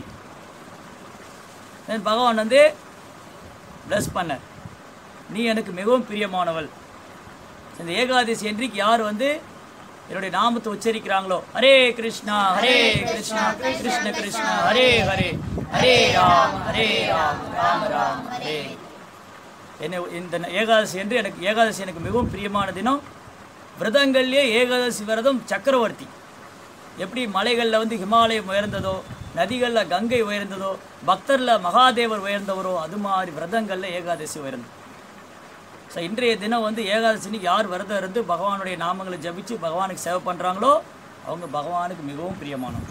தென் பகவான் வந்து ப்ளஸ் பண்ணார் நீ எனக்கு மிகவும் பிரியமானவள் இந்த ஏகாதசி என்றைக்கு யார் வந்து என்னுடைய நாமத்தை உச்சரிக்கிறாங்களோ ஹரே கிருஷ்ணா ஹரே கிருஷ்ணா கிருஷ்ண கிருஷ்ணா ஹரே ஹரே ஹரே ராம் ஹரே ராம் ராம ராம் ஹரே என்னை இந்த ஏகாதசி என்று எனக்கு ஏகாதசி எனக்கு மிகவும் பிரியமான தினம் விரதங்கள்லேயே ஏகாதசி விரதம் சக்கரவர்த்தி எப்படி மலைகளில் வந்து ஹிமாலயம் உயர்ந்ததோ நதிகளில் கங்கை உயர்ந்ததோ பக்தரில் மகாதேவர் உயர்ந்தவரோ அது மாதிரி விரதங்களில் ஏகாதசி உயர்ந்தது ஸோ இன்றைய தினம் வந்து ஏகாதசினிக்கு யார் விரதம் இருந்து பகவானுடைய நாமங்களை ஜபிச்சு பகவானுக்கு சேவை பண்ணுறாங்களோ அவங்க பகவானுக்கு மிகவும் பிரியமானவங்க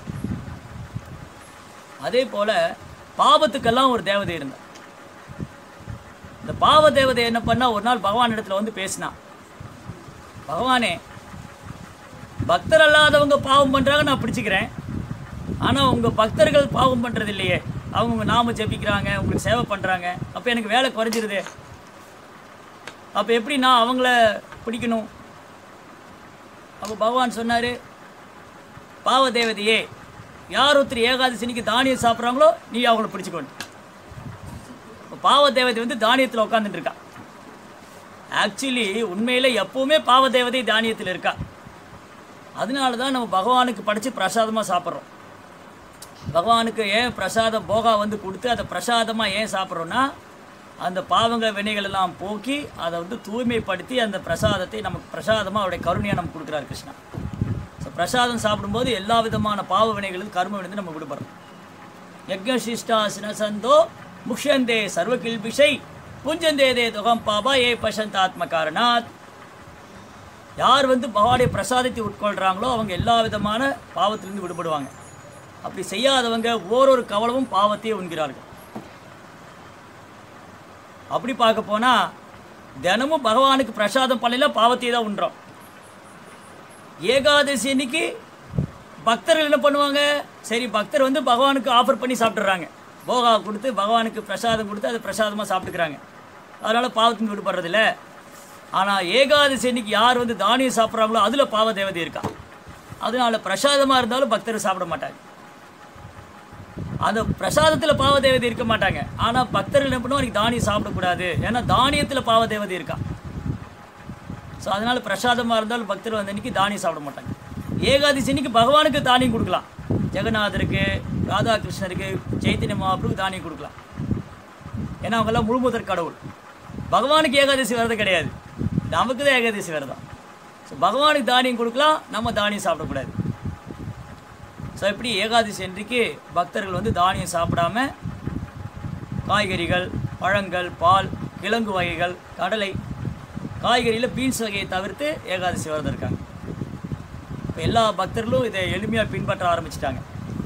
அதே போல் பாவத்துக்கெல்லாம் ஒரு தேவதை இருந்தார் இந்த பாவ தேவதை என்ன பண்ணா ஒரு நாள் பகவான் இடத்துல வந்து பேசினான் பகவானே பக்தர் அல்லாதவங்க பாவம் பண்ணுறாங்க நான் பிடிச்சிக்கிறேன் ஆனால் உங்கள் பக்தர்கள் பாவம் பண்ணுறது இல்லையே அவங்க உங்கள் நாம ஜெபிக்கிறாங்க உங்களுக்கு சேவை பண்ணுறாங்க அப்போ எனக்கு வேலை குறைஞ்சிருதே அப்போ எப்படி நான் அவங்கள பிடிக்கணும் அப்போ பகவான் சொன்னார் பாவ தேவதையே யார் ஒருத்தர் ஏகாதசினிக்கு தானியம் சாப்பிட்றாங்களோ நீ அவங்கள பிடிச்சிக்கணும் இப்போ பாவ தேவதை வந்து தானியத்தில் உட்காந்துட்டு இருக்கா ஆக்சுவலி உண்மையில எப்பவுமே பாவ தேவதை தானியத்தில் இருக்கா அதனால தான் நம்ம பகவானுக்கு படைச்சு பிரசாதமாக சாப்பிட்றோம் பகவானுக்கு ஏன் பிரசாதம் போகா வந்து கொடுத்து அதை பிரசாதமாக ஏன் சாப்பிட்றோன்னா அந்த பாவங்கள் வினைகள் எல்லாம் போக்கி அதை வந்து தூய்மைப்படுத்தி அந்த பிரசாதத்தை நமக்கு பிரசாதமாக அவருடைய கருணையாக நமக்கு கொடுக்குறாரு கிருஷ்ணா ஸோ பிரசாதம் சாப்பிடும்போது எல்லா விதமான பாவ வினைகளும் கர்ம வினைந்து நம்ம விடுபடுறோம் யஜ்ஞசிஷ்டாசின சந்தோ முக்ஷந்தே சர்வ கில்பிஷை புஞ்சந்தே தே துகம் பாபா ஏ பசந்தாத்ம காரணாத் யார் வந்து பகவானுடைய பிரசாதத்தை உட்கொள்கிறாங்களோ அவங்க எல்லா விதமான பாவத்திலிருந்து விடுபடுவாங்க அப்படி செய்யாதவங்க ஓரொரு கவலமும் பாவத்தையே உண்கிறார்கள் அப்படி பார்க்க போனால் தினமும் பகவானுக்கு பிரசாதம் பண்ணல பாவத்தையே தான் உண்றோம் ஏகாதசி அன்னைக்கு பக்தர்கள் என்ன பண்ணுவாங்க சரி பக்தர் வந்து பகவானுக்கு ஆஃபர் பண்ணி சாப்பிட்றாங்க போகா கொடுத்து பகவானுக்கு பிரசாதம் கொடுத்து அதை பிரசாதமாக சாப்பிட்டுக்கிறாங்க அதனால் பாவத்தின் விடுபடுறதில்ல ஆனால் ஏகாதசி அன்னைக்கு யார் வந்து தானியம் சாப்பிட்றாங்களோ அதில் பாவ தேவதை இருக்கா அதனால பிரசாதமாக இருந்தாலும் பக்தர் சாப்பிட மாட்டாங்க அந்த பிரசாதத்தில் பாவ தேவதை இருக்க மாட்டாங்க ஆனால் பக்தர்கள் என்ன பண்ணுவோம் அன்றைக்கி தானியம் சாப்பிடக்கூடாது ஏன்னா தானியத்தில் பாவ தேவதை இருக்கா ஸோ அதனால் பிரசாதமாக இருந்தாலும் பக்தர் வந்து அன்றைக்கி தானியம் சாப்பிட மாட்டாங்க ஏகாதசி அன்னைக்கு பகவானுக்கு தானியம் கொடுக்கலாம் ஜெகநாதருக்கு ராதாகிருஷ்ணருக்கு சைத்தன்ய மகாபுருக்கு தானியம் கொடுக்கலாம் ஏன்னா அவங்கெல்லாம் முழுமுதற் கடவுள் பகவானுக்கு ஏகாதசி விரதம் கிடையாது நமக்கு தான் ஏகாதசி விரதம் ஸோ பகவானுக்கு தானியம் கொடுக்கலாம் நம்ம தானியம் சாப்பிடக்கூடாது ஸோ இப்படி ஏகாதசி அன்றைக்கு பக்தர்கள் வந்து தானியம் சாப்பிடாம காய்கறிகள் பழங்கள் பால் கிழங்கு வகைகள் கடலை காய்கறியில் பீன்ஸ் வகையை தவிர்த்து ஏகாதசி விரதம் இருக்காங்க இப்போ எல்லா பக்தர்களும் இதை எளிமையாக பின்பற்ற ஆரம்பிச்சிட்டாங்க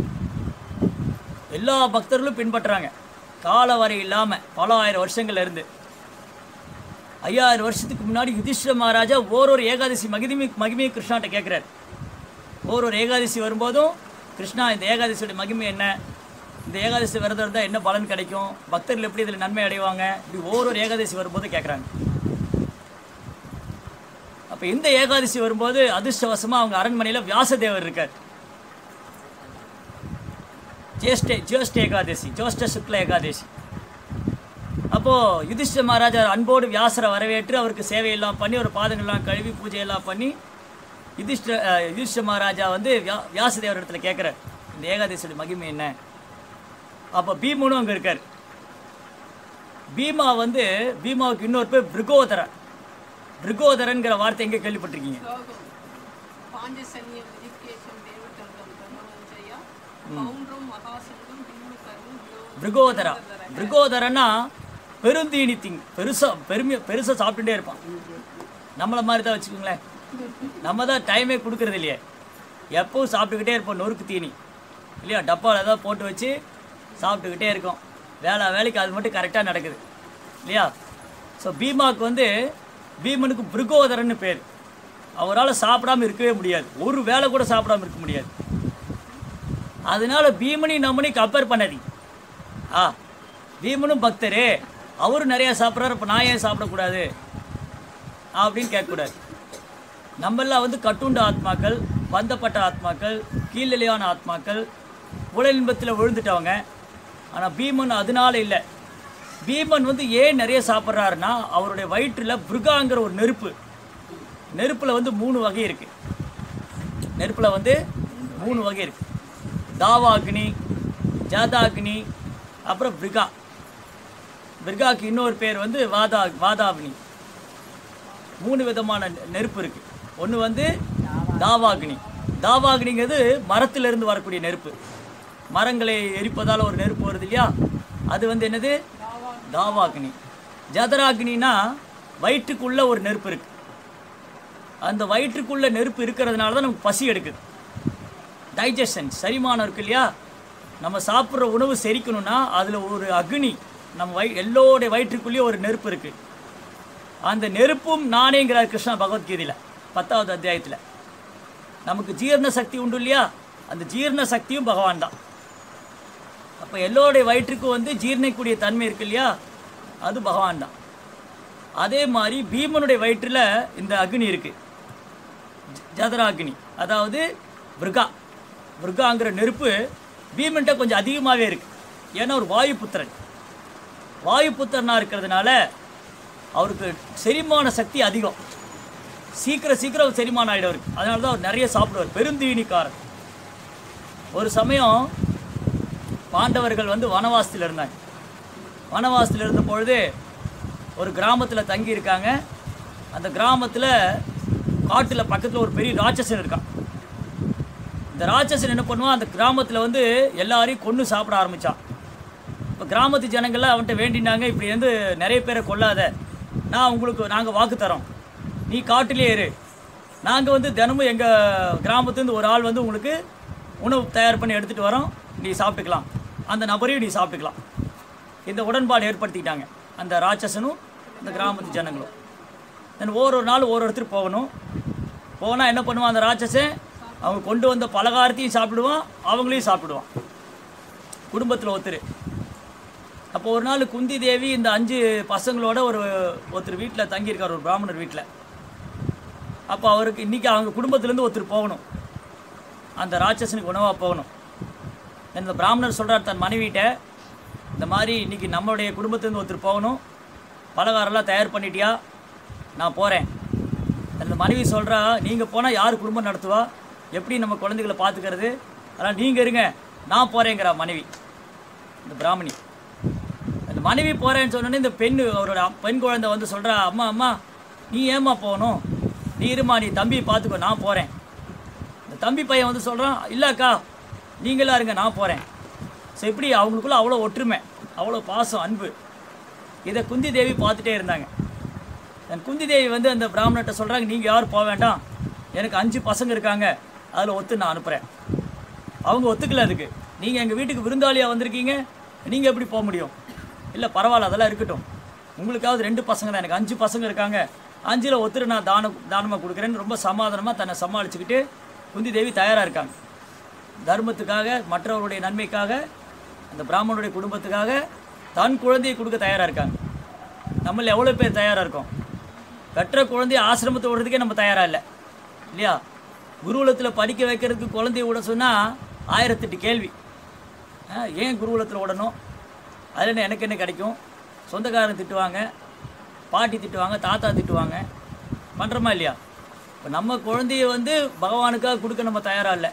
எல்லா பக்தர்களும் பின்பற்றுறாங்க கால வரை இல்லாமல் பல ஆயிரம் வருஷங்கள்ல இருந்து ஐயாயிரம் வருஷத்துக்கு முன்னாடி யுதிஷ்ட மகாராஜா ஓரொரு ஏகாதசி மகிமை மகிமையை கிருஷ்ணாட்ட கேட்குறாரு ஓரொரு ஏகாதசி வரும்போதும் கிருஷ்ணா இந்த ஏகாதசியோட மகிமை என்ன இந்த ஏகாதசி விரதம் இருந்தால் என்ன பலன் கிடைக்கும் பக்தர்கள் எப்படி இதில் நன்மை அடைவாங்க இப்படி ஓரொரு ஏகாதசி வரும்போது கேட்குறாங்க அப்போ இந்த ஏகாதசி வரும்போது அதிர்ஷ்டவசமாக அவங்க அரண்மனையில் வியாசதேவர் இருக்கார் ஜேஷ்ட ஜோஷ்ட ஏகாதசி ஜோஷ்ட சுக்ல ஏகாதசி அப்போது யுதிஷ்ட மகாராஜா அன்போடு வியாசரை வரவேற்று அவருக்கு சேவையெல்லாம் பண்ணி ஒரு பாதங்கள்லாம் கழுவி பூஜையெல்லாம் பண்ணி யுதிஷ்ட அஹ், யுதிஷ்ட மகாராஜா வந்து வியா வியாசதேவர் இடத்துல கேட்குறார் இந்த ஏகாதசியோட மகிமை என்ன அப்போ பீமனும் அங்கே இருக்கார் பீமா வந்து பீமாவுக்கு இன்னொரு பேர் பிருகோதரன் பிருகோதரன்கிற வார்த்தை எங்கே கேள்விப்பட்டிருக்கீங்க லோகம் பாஞ்சசன்ய விதிகேசம் தேவதந்தம் தர்மவஞ்சயா பௌண்ட்ரம் மகாசங்கம் பின்னுகரும் பிருகோதரா பிருகோதரன்னா பெருந்தீனி திங் பெருசாக பெருமையை பெருசாக சாப்பிட்டுட்டே இருப்பான் நம்மளை மாதிரி தான் வச்சுக்கோங்களேன் நம்ம தான் டைமே கொடுக்கறது இல்லையே எப்பவும் சாப்பிட்டுக்கிட்டே இருப்போம் நொறுக்கு தீனி இல்லையா டப்பாவில் ஏதாவது போட்டு வச்சு சாப்பிட்டுக்கிட்டே இருக்கோம் வேலை வேலைக்கு அது மட்டும் கரெக்டாக நடக்குது இல்லையா ஸோ பீமாவுக்கு வந்து பீமனுக்கு பிருகோதரன்னு பேர் அவரால் சாப்பிடாம இருக்கவே முடியாது ஒரு வேளை கூட சாப்பிடாம இருக்க முடியாது அதனால பீமனி நம்மனி கம்பேர் பண்ணாதீங்க ஆ பீமனும் பக்தரே அவரும் நிறையா சாப்பிட்றாரு இப்போ நான் ஏன் சாப்பிடக்கூடாது அப்படின்னு கேட்கக்கூடாது நம்மெல்லாம் வந்து கட்டுண்ட ஆத்மாக்கள் பந்தப்பட்ட ஆத்மாக்கள் கீழ்நிலையான ஆத்மாக்கள் உடலின்பத்தில் விழுந்துட்டவங்க ஆனால் பீமன் அதனால இல்லை பீமன் வந்து ஏன் நிறைய சாப்பிட்றாருன்னா அவருடைய வயிற்றில் பிருகாங்கிற ஒரு நெருப்பு நெருப்பில் வந்து மூணு வகை இருக்குது நெருப்பில் வந்து மூணு வகை இருக்குது தாவாக்னி ஜாதாக்னி அப்புறம் பிரிகா பிரிகாக்கு இன்னொரு பேர் வந்து வாதா வாதாக்னி மூணு விதமான நெ- நெருப்பு இருக்கு ஒன்று வந்து தாவாக்னி தாவாக்னிங்கிறது மரத்திலிருந்து வரக்கூடிய நெருப்பு மரங்களை எரிப்பதால் ஒரு நெருப்பு வருது இல்லையா அது வந்து என்னது தாவாக்னி ஜதராக்னினா வயிற்றுக்குள்ள ஒரு நெருப்பு இருக்கு அந்த வயிற்றுக்குள்ள நெருப்பு இருக்கிறதுனால தான் நமக்கு பசி எடுக்குது டைஜஷன் செரிமானம் இருக்கு இல்லையா நம்ம சாப்பிட்ற உணவு செரிக்கணும்னா அதில் ஒரு அக்னி நம்ம வயி எல்லோருடைய வயிற்றுக்குள்ளேயே ஒரு நெருப்பு இருக்குது அந்த நெருப்பும் நானேங்கிறார் கிருஷ்ணா பகவத்கீதையில் பத்தாவது அத்தியாயத்தில் நமக்கு ஜீரண சக்தி உண்டு இல்லையா அந்த ஜீரண சக்தியும் பகவான் தான் அப்போ எல்லோருடைய வயிற்றுக்கும் வந்து ஜீரணிக்கக்கூடிய தன்மை இருக்கு இல்லையா அது பகவான் தான் அதே மாதிரி பீமனுடைய வயிற்றில் இந்த அக்னி இருக்குது ஜதராக்னி அதாவது மிருகா மிருகாங்கிற நெருப்பு பீமன்ட்ட கொஞ்சம் அதிகமாகவே இருக்கு ஏன்னா ஒரு வாயு புத்திரன் வாயு புத்திரனா இருக்கிறதுனால அவருக்கு செரிமான சக்தி அதிகம் சீக்கிரம் சீக்கிரம் அவர் செரிமானம் ஆகிடும் அவருக்கு அதனால தான் அவர் நிறைய சாப்பிடுவார் பெருந்தீனிக்காரர் ஒரு சமயம் பாண்டவர்கள் வந்து வனவாசத்தில் இருந்தாங்க வனவாசத்தில் இருந்த பொழுது ஒரு கிராமத்தில் தங்கி இருக்காங்க அந்த கிராமத்தில் காட்டில் பக்கத்தில் ஒரு பெரிய ராட்சசன் இருக்கான் இந்த ராட்சசன் என்ன பண்ணுவான் அந்த கிராமத்தில் வந்து எல்லாரையும் கொன்று சாப்பிட ஆரம்பித்தான் இப்போ கிராமத்து ஜனங்கள்லாம் அவன்கிட்ட வேண்டினாங்க இப்படி வந்து நிறைய பேரை கொல்லாத நான் உங்களுக்கு நாங்கள் வாக்கு தரோம் நீ காட்டிலே இரு நாங்கள் வந்து தினமும் எங்கள் கிராமத்துலேருந்து ஒரு ஆள் வந்து உங்களுக்கு உணவு தயார் பண்ணி எடுத்துகிட்டு வரோம் நீ சாப்பிட்டுக்கலாம் அந்த நபரையும் நீ சாப்பிட்டுக்கலாம் இந்த உடன்பாடு ஏற்படுத்திக்கிட்டாங்க அந்த ராட்சசனும் இந்த கிராமத்து ஜனங்களும் தென் ஒவ்வொரு நாள் ஒரு ஒருத்தர் போகணும் போனால் என்ன பண்ணுவான் அந்த ராட்சசன் அவங்க கொண்டு வந்த பலகாரத்தையும் சாப்பிடுவான் அவங்களையும் சாப்பிடுவான் குடும்பத்தில் ஒருத்தர் அப்போ ஒரு நாள் குந்தி தேவி இந்த அஞ்சு பசங்களோட ஒரு ஒருத்தர் வீட்டில் தங்கியிருக்கார் ஒரு பிராமணர் வீட்டில் அப்போ அவருக்கு இன்றைக்கி அவங்க குடும்பத்துலேருந்து ஒருத்தர் போகணும் அந்த ராட்சசனுக்கு உணவாக போகணும் இந்த பிராமணர் சொல்கிறார் தன் மனைவிட்ட இந்த மாதிரி இன்றைக்கி நம்மளுடைய குடும்பத்துலேருந்து ஒருத்தர் போகணும் பலகாரம்லாம் தயார் பண்ணிட்டியா நான் போகிறேன் அந்த மனைவி சொல்கிறா நீங்கள் போனால் யார் குடும்பம் நடத்துவா எப்படி நம்ம குழந்தைகளை பார்த்துக்கிறது அதனால் நீங்கள் இருங்க நான் போகிறேங்கிறா மனைவி இந்த பிராமணி அந்த மனைவி போகிறேன்னு சொன்னோன்னே இந்த பெண் அவரோட அப்- பெண் குழந்தை வந்து சொல்கிறா அம்மா அம்மா நீ ஏம்மா போகணும் நீ இருமா நீ தம்பியை பார்த்துக்கோ நான் போகிறேன் இந்த தம்பி பையன் வந்து சொல்கிறான் இல்லைக்கா நீங்களா இருங்க நான் போகிறேன் ஸோ இப்படி அவங்களுக்குள்ள அவ்வளோ ஒற்றுமை அவ்வளோ பாசம் அன்பு இதை குந்தி தேவி பார்த்துட்டே இருந்தாங்க என் குந்தி தேவி வந்து அந்த பிராமணர்கிட்ட சொல்கிறாங்க நீங்கள் யாரும் போக வேண்டாம் எனக்கு அஞ்சு பசங்க இருக்காங்க அதில் ஒத்து நான் அனுப்புகிறேன் அவங்க ஒத்துக்கல அதுக்கு நீங்கள் எங்கள் வீட்டுக்கு விருந்தாளியாக வந்திருக்கீங்க நீங்கள் எப்படி போக முடியும் இல்லை பரவாயில்ல அதெல்லாம் இருக்கட்டும் உங்களுக்காவது ரெண்டு பசங்க தான் எனக்கு அஞ்சு பசங்க இருக்காங்க அஞ்சில் ஒத்துரு நான் தானம் தானமாக கொடுக்குறேன்னு ரொம்ப சமாதானமாக தன்னை சமாளிச்சுக்கிட்டு குந்தி தேவி தயாராக இருக்காங்க தர்மத்துக்காக மற்றவருடைய நன்மைக்காக அந்த பிராமணனுடைய குடும்பத்துக்காக தன் குழந்தையை கொடுக்க தயாராக இருக்காங்க நம்மள எவ்வளோ பேர் தயாராக இருக்கோம் பெற்ற குழந்தைய ஆசிரமத்தை விடுறதுக்கே நம்ம தயாராக இல்லை இல்லையா குருகுலத்தில் படிக்க வைக்கிறதுக்கு குழந்தைய விட சொன்னால் ஆயிரத்தெட்டு கேள்வி ஆ, ஏன் குருகுலத்தில் விடணும் அதில் என்ன எனக்கு என்ன கிடைக்கும் சொந்தக்காரன் திட்டுவாங்க பாட்டி திட்டுவாங்க தாத்தா திட்டுவாங்க பண்ணுறோமா இல்லையா இப்போ நம்ம குழந்தைய வந்து பகவானுக்காக கொடுக்க நம்ம தயாராக இல்லை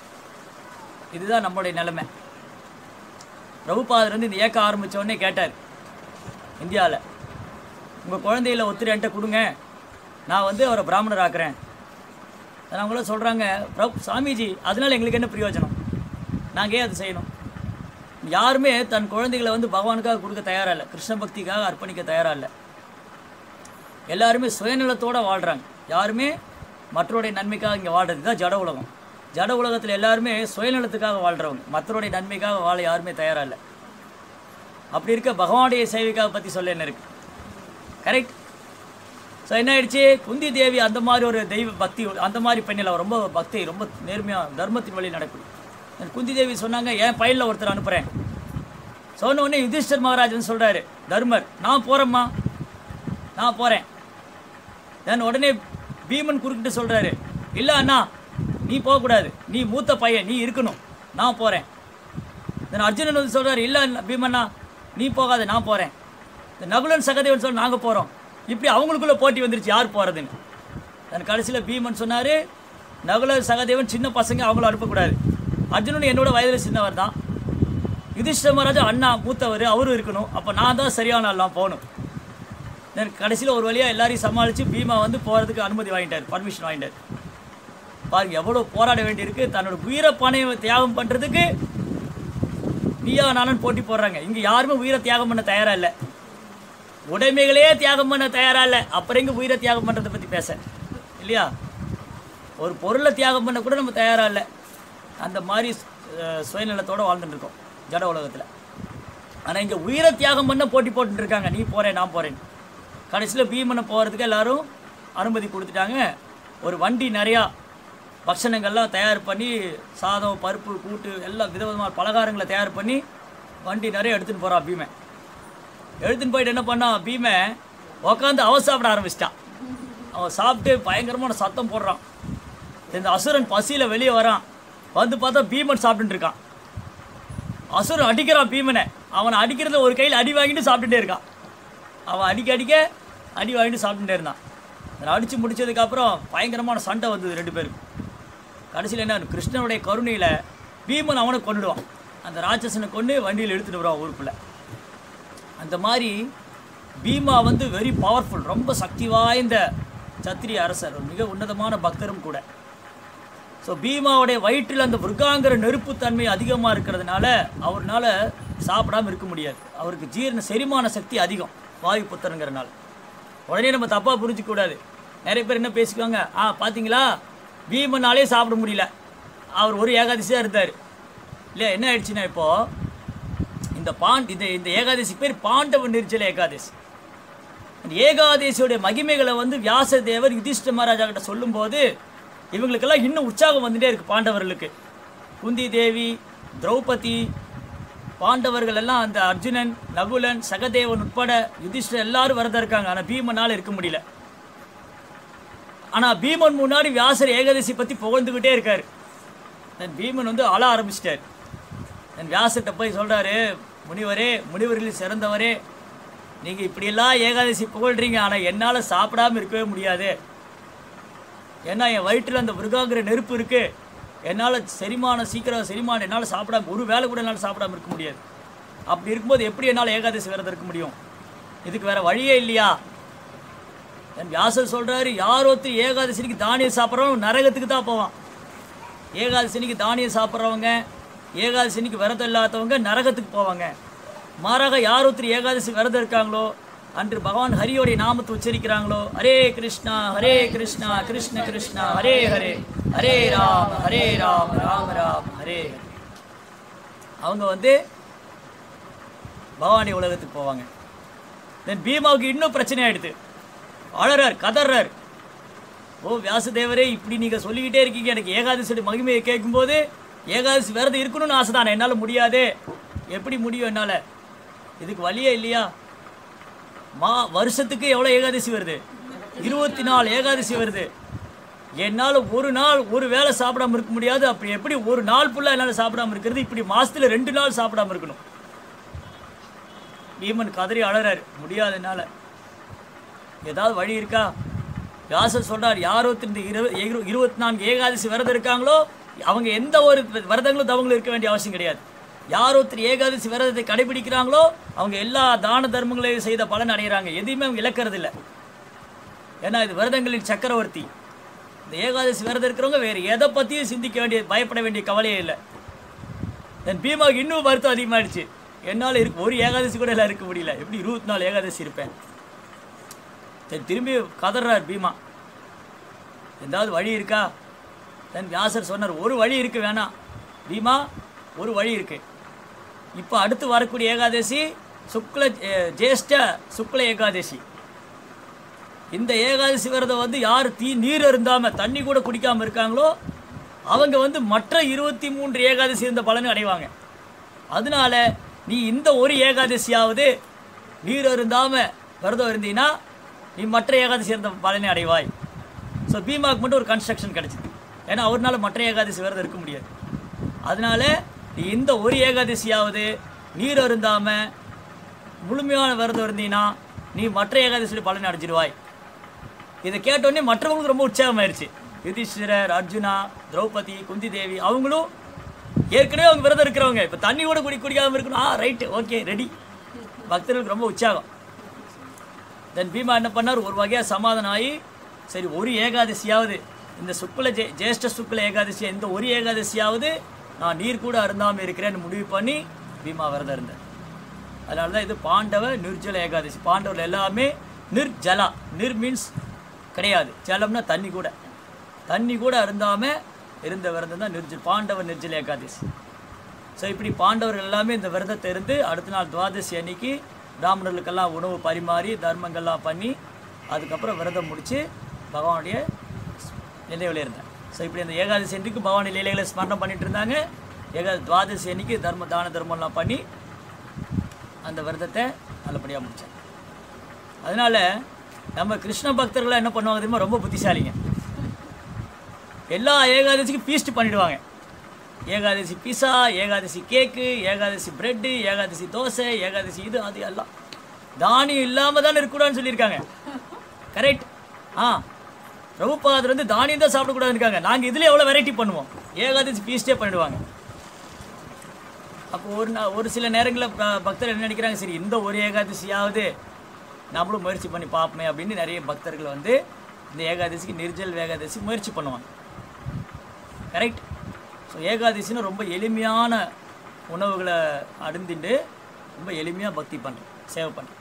இதுதான் நம்மளுடைய நிலைமை பிரபுபாதர் வந்து இந்த இயக்கம் ஆரம்பிச்ச உடனே கேட்டார் இந்தியாவில் உங்கள் குழந்தையில ஒத்துரு என்கிட்ட கொடுங்க நான் வந்து அவரை பிராமணர் ஆக்குறேன் அவங்களும் சொல்கிறாங்க பிரபு சாமிஜி அதனால எங்களுக்கு என்ன பிரயோஜனம் நாங்கள் ஏன் அதை செய்யணும் யாருமே தன் குழந்தைகளை வந்து பகவானுக்காக கொடுக்க தயாராக இல்லை கிருஷ்ண பக்திக்காக அர்ப்பணிக்க தயாராக இல்லை எல்லாருமே சுயநலத்தோடு வாழ்கிறாங்க யாருமே மற்றவருடைய நன்மைக்காக இங்கே வாழ்றது தான் ஜட உலகம் ஜட உலகத்தில் எல்லாருமே சுயநலத்துக்காக வாழ்கிறவங்க மற்றவருடைய நன்மைக்காக வாழ யாருமே தயாராக இல்லை அப்படி இருக்க பகவானுடைய சேவைக்காக பற்றி சொல்ல என்ன இருக்கு கரெக்ட் ஸோ என்ன ஆயிடுச்சு குந்தி தேவி அந்த மாதிரி ஒரு தெய்வ பக்தி அந்த மாதிரி பெண்ணில் அவ ரொம்ப பக்தி ரொம்ப நேர்மையாக தர்மத்தின் வழி நடக்குது அந்த குந்தி தேவி சொன்னாங்க என் பையனில் ஒருத்தர் அனுப்புகிறேன் சொன்ன உடனே யுதிஷ்டர் மகாராஜ் வந்து சொல்கிறாரு தர்மர் நான் போகிறேம்மா நான் போகிறேன் தென் உடனே பீமன் குறுக்கிட்டு சொல்கிறாரு இல்லை அண்ணா நீ போகக்கூடாது நீ மூத்த பையன் நீ இருக்கணும் நான் போகிறேன் தென் அர்ஜுனன் வந்து சொல்கிறாரு இல்லை பீமண்ணா நீ போகாத நான் போகிறேன் இந்த நகுலன் சகதேவன் சொல்ல நாங்கள் போகிறோம் இப்படி அவங்களுக்குள்ள போட்டி வந்துருச்சு யார் போகிறதுன்னு தென் கடைசியில் பீமன் சொன்னார் நகுலன் சகதேவன் சின்ன பசங்க அவங்கள அனுப்பக்கூடாது அர்ஜுனன் என்னோட வயதில் சின்னவர் தான் யுதிஷ்ட மகாராஜா அண்ணா மூத்தவர் அவரும் இருக்கணும் அப்போ நான் தான் சரியான ஆள்லாம் போகணும் தென் கடைசியில் ஒரு வழியாக எல்லாரையும் சமாளித்து பீமா வந்து போகிறதுக்கு அனுமதி வாங்கிட்டார் பர்மிஷன் வாங்கிட்டார் பாருங்க எவ்வளோ போராட வேண்டியிருக்கு தன்னோட உயிரை பணையை தியாகம் பண்ணுறதுக்கு நீயா நானும் போட்டி போடுறாங்க இங்கே யாருமே உயிரை தியாகம் பண்ண தயாராக இல்லை உடைமைகளே தியாகம் பண்ண தயாராக இல்லை அப்புறம் எங்கே உயிரை தியாகம் பண்ணுறதை பற்றி பேச இல்லையா ஒரு பொருளை தியாகம் பண்ண கூட நம்ம தயாராக இல்லை அந்த மாதிரி அஹ், சுயநலத்தோடு வாழ்ந்துட்டு இருக்கோம் ஜட உலகத்தில் ஆனால் இங்கே உயிரை தியாகம் பண்ண போட்டி போட்டுட்டு இருக்காங்க நீ போகிறேன் நான் போகிறேன் கடைசியில் பீமனை போகிறதுக்கு எல்லாரும் அனுமதி கொடுத்துட்டாங்க ஒரு வண்டி நிறையா பக்ஷணங்கள்லாம் தயார் பண்ணி சாதம் பருப்பு கூட்டு எல்லாம் விதவிதமான பலகாரங்களை தயார் பண்ணி வண்டி நிறைய எடுத்துன்னு போகிறான் பீமன் எடுத்துன்னு போயிட்டு என்ன பண்ணான் பீமன் உக்காந்து அவ சாப்பிட ஆரம்பிச்சிட்டான் அவன் சாப்பிட்டு பயங்கரமான சத்தம் போடுறான் இந்த அசுரன் பசியில் வெளியே வரான் வந்து பார்த்தா பீமன் சாப்பிட்டுட்டு இருக்கான் அசுரன் அடிக்கிறான் பீமனை அவனை அடிக்கிறதுல ஒரு கையில் அடி வாங்கிட்டு சாப்பிட்டுட்டே இருக்கான் அவன் அடிக்க அடிக்க அடி வாங்கிட்டு சாப்பிட்டுட்டே இருந்தான் அதை அடித்து முடிச்சதுக்கப்புறம் பயங்கரமான சண்டை வந்தது ரெண்டு பேருக்கும் கடைசியில் என்ன கிருஷ்ணனுடைய கருணையில் பீமன் அவனை கொன்னுடுவான் அந்த ராட்சசனை கொண்டு வண்டியில் எடுத்துட்டு வருவான் ஊருக்குள்ள அந்த மாதிரி பீமா வந்து வெரி பவர்ஃபுல் ரொம்ப சக்தி வாய்ந்த சத்திரிய அரசர் ஒரு மிக உன்னதமான பக்தரும் கூட ஸோ பீமாவுடைய வயிற்றில் அந்த விருகாங்கிற நெருப்புத்தன்மை அதிகமாக இருக்கிறதுனால அவர்னால சாப்பிடாம இருக்க முடியாது அவருக்கு ஜீரண செரிமான சக்தி அதிகம் வாயு புத்தருங்கிறனால உடனே நம்ம தப்பாக புரிஞ்சிக்க கூடாது நிறைய பேர் என்ன பேசிக்குவாங்க ஆ பார்த்தீங்களா பீமனாலே சாப்பிட முடியல அவர் ஒரு ஏகாதசியாக இருந்தார் இல்லையா என்ன ஆயிடுச்சுன்னா இப்போது இந்த பாண்ட் இந்த இந்த ஏகாதசி பேர் பாண்டவ நிர்ஜல ஏகாதசி அந்த ஏகாதசியோடைய மகிமைகளை வந்து வியாச தேவர் யுதிஷ்ட மகாராஜா கிட்ட சொல்லும்போது இவங்களுக்கெல்லாம் இன்னும் உற்சாகம் வந்துட்டே இருக்கு பாண்டவர்களுக்கு குந்தி தேவி திரௌபதி பாண்டவர்கள் எல்லாம் அந்த அர்ஜுனன் நகுலன் சகதேவன் உட்பட யுதிஷ்டர் எல்லாரும் வரதா இருக்காங்க ஆனால் பீமனால் இருக்க முடியல ஆனால் பீமன் முன்னாடி வியாசர் ஏகாதசி பற்றி புகழ்ந்துக்கிட்டே இருக்காரு தென் பீமன் வந்து அழ ஆரம்பிச்சிட்டார் தென் வியாசர்கிட்ட போய் சொல்கிறாரு முனிவரே முனிவர்களில் சிறந்தவரே நீங்கள் இப்படியெல்லாம் ஏகாதசி புகழ்றீங்க ஆனால் என்னால் சாப்பிடாம இருக்கவே முடியாது ஏன்னா என் வயிற்றில் அந்த மிருகாங்கிற நெருப்பு இருக்குது என்னால் செரிமானம் சீக்கிரம் செரிமானம் என்னால் சாப்பிடாம ஒரு வேளை கூட என்னால் சாப்பிடாம இருக்க முடியாது அப்படி இருக்கும்போது எப்படி என்னால் ஏகாதசி விரதம் இருக்க முடியும் இதுக்கு வேற வழியே இல்லையா என் வியாசர் சொல்கிறாரு யார் ஒருத்தர் ஏகாதசினிக்கு தானியம் சாப்பிட்றவங்க நரகத்துக்கு தான் போவான் ஏகாதசினிக்கு தானியம் சாப்பிட்றவங்க ஏகாதசினிக்கு விரதம் இல்லாதவங்க நரகத்துக்கு போவாங்க மாறாக யார் ஒருத்தர் ஏகாதசி விரதம் இருக்காங்களோ அன்று பகவான் ஹரியோடைய நாமத்தை உச்சரிக்கிறாங்களோ ஹரே கிருஷ்ணா ஹரே கிருஷ்ணா கிருஷ்ண கிருஷ்ணா ஹரே ஹரே ஹரே ராம ஹரே ராம ராம ராம ஹரே ஹரே. அவங்க வந்து பவானி உலகத்துக்கு போவாங்க தென் பீமாவுக்கு இன்னும் பிரச்சனை ஆயிடுது அழறார் கதறார் ஓ வியாசதேவரே இப்படி நீங்கள் சொல்லிக்கிட்டே இருக்கீங்க எனக்கு ஏகாதசியோட மகிமையை கேட்கும்போது ஏகாதசி விரதம் இருக்கணும்னு ஆசை தானே என்னால் முடியாதே எப்படி முடியும் என்னால் இதுக்கு வழியே இல்லையா மா வருஷத்துக்கு எவ்வளோ ஏகாதசி வருது இருபத்தி நாலு ஏகாதசி வருது என்னால் ஒரு நாள் ஒரு வேளை சாப்பிடாம இருக்க முடியாது அப்படி எப்படி ஒரு நாள் ஃபுல்லாக என்னால் சாப்பிடாம இருக்கிறது இப்படி மாசத்துல ரெண்டு நாள் சாப்பிடாம இருக்கணும் பீமன் கதறி அழறாரு முடியாது என்னால் ஏதாவது வழி இருக்கா வியாசர் சொல்றார் யார் ஒருத்தர் இந்த இரு இரு- இருபத்தி நான்கு ஏகாதசி விரதம் இருக்காங்களோ அவங்க எந்த ஒரு விரதங்களும் தவங்களும் இருக்க வேண்டிய அவசியம் கிடையாது யார் ஒருத்தர் ஏகாதசி விரதத்தை கடைபிடிக்கிறாங்களோ அவங்க எல்லா தான தர்மங்களையும் செய்த பலன் அடைகிறாங்க எதையுமே அவங்க இழக்கிறது இல்லை ஏன்னா இது விரதங்களின் சக்கரவர்த்தி இந்த ஏகாதசி விரதம் இருக்கிறவங்க வேறு எதை பற்றியும் சிந்திக்க வேண்டிய பயப்பட வேண்டிய கவலையே இல்லை என் பீமாவுக்கு இன்னும் வருத்தம் அதிகமாயிடுச்சு என்னால் இருக்கு ஒரு ஏகாதசி கூட எல்லாம் இருக்க முடியல எப்படி இருபத்தி நாலு ஏகாதசி இருப்பேன் சரி திரும்பி கதறார் பீமா ஏதாவது வழி இருக்கா தென் வியாசர் சொன்னார் ஒரு வழி இருக்கு வேணாம் பீமா ஒரு வழி இருக்கு இப்போ அடுத்து வரக்கூடிய ஏகாதசி சுக்ல அஹ், ஜேஷ்ட சுக்ல ஏகாதசி இந்த ஏகாதசி விரதம் வந்து யார் தீ நீர் அருந்தாம தண்ணி கூட குடிக்காம இருக்காங்களோ அவங்க வந்து மற்ற இருபத்தி மூன்று ஏகாதசி இருந்த பலனை அடைவாங்க அதனால நீ இந்த ஒரு ஏகாதசியாவது நீர் அருந்தாம விரதம் இருந்தீங்கன்னா நீ மற்ற ஏகாதசி இருந்த பலனை அடைவாய் ஸோ பீமாக்கு மட்டும் ஒரு கன்ஸ்ட்ரக்ஷன் கிடைச்சிது ஏன்னா அவர்னால மற்ற ஏகாதசி விரதம் இருக்க முடியாது அதனால நீ இந்த ஒரு ஏகாதசியாவது நீர் அருந்தாம முழுமையான விரதம் இருந்தீங்கன்னா நீ மற்ற ஏகாதசியில் பலனை அடைஞ்சிடுவாய் இதை கேட்டோடனே மற்றவங்களுக்கு ரொம்ப உற்சாகமாயிருச்சு யுதிஷ்டிரர் அர்ஜுனா திரௌபதி குந்தி தேவி அவங்களும் ஏற்கனவே அவங்க விரதம் இருக்கிறவங்க இப்போ தண்ணி கூட குடி குடிக்காம இருக்கணும் ஆ ரைட்டு ஓகே ரெடி பக்தர்களுக்கு ரொம்ப உற்சாகம் தென் பீமா என்ன பண்ணார் ஒரு வகையாக சமாதானம் ஆகி சரி ஒரு ஏகாதசியாவது இந்த சுக்ல ஜே ஜேஷ்ட சுக்ல ஏகாதசி இந்த ஒரு ஏகாதசியாவது நான் நீர் கூட அருந்தாமல் இருக்கிறேன்னு முடிவு பண்ணி பீமா விரதம் இருந்தார் அதனால தான் இது பாண்டவ நிர்ஜல ஏகாதசி பாண்டவர் எல்லாமே நிர்ஜலா நிர் மீன்ஸ் கிடையாது ஜலம்னா தண்ணி கூட தண்ணி கூட அருந்தாம இருந்த விரதம் தான் நிர்ஜல் பாண்டவ நிர்ஜல ஏகாதசி ஸோ இப்படி பாண்டவர்கள் எல்லாமே இந்த விரதத்தை இருந்து அடுத்த நாள் துவாதசி அன்னைக்கு பிராமணர்களுக்கெல்லாம் உணவு பரிமாறி தர்மங்கள்லாம் பண்ணி அதுக்கப்புறம் விரதம் முடித்து பகவானுடைய நிலையில் இருந்தார் ஸோ இப்படி அந்த ஏகாதசி அன்னைக்கு பகவான் லீலைகளை ஸ்மரணம் பண்ணிட்டு இருந்தாங்க ஏகா துவாதசி அன்னைக்கு தர்ம தான தர்மம்லாம் பண்ணி அந்த விரதத்தை நல்லபடியாக முடிச்சாங்க அதனால நம்ம கிருஷ்ண பக்தர்கள்லாம் என்ன பண்ணுவாங்க தெரியுமா ரொம்ப புத்திசாலிங்க எல்லா ஏகாதசிக்கும் ஃபீஸ்ட் பண்ணிடுவாங்க Ekadashi pizza Ekadashi cake Ekadashi bread Ekadashi dosa Ekadashi இது அது எல்லாம் தானியம் இல்லாமல் தானே இருக்கக்கூடாதுன்னு சொல்லியிருக்காங்க கரெக்ட் ஆ பிரபுபாதர் வந்து தானியம் தான் சாப்பிடக்கூடாதுன்னு இருக்காங்க நாங்கள் இதில் எவ்வளோ வெரைட்டி பண்ணுவோம் ஏகாதசி ஃபீஸ்டே பண்ணிடுவாங்க அப்போ ஒரு நா- ஒரு சில நேரங்களில் பக்தர் என்ன நினைக்கிறாங்க சரி இந்த ஒரு ஏகாதசியாவது நம்மளும் முயற்சி பண்ணி பார்ப்போமே அப்படின்னு நிறைய பக்தர்கள் வந்து இந்த ஏகாதசிக்கு நிர்ஜல் ஏகாதசி முயற்சி பண்ணுவாங்க கரெக்ட் ஸோ ஏகாதசின்னு ரொம்ப எளிமையான உணவுகளை அருந்திண்டு ரொம்ப எளிமையாக பக்தி பண்ணுறோம் சேவை பண்ணுறோம்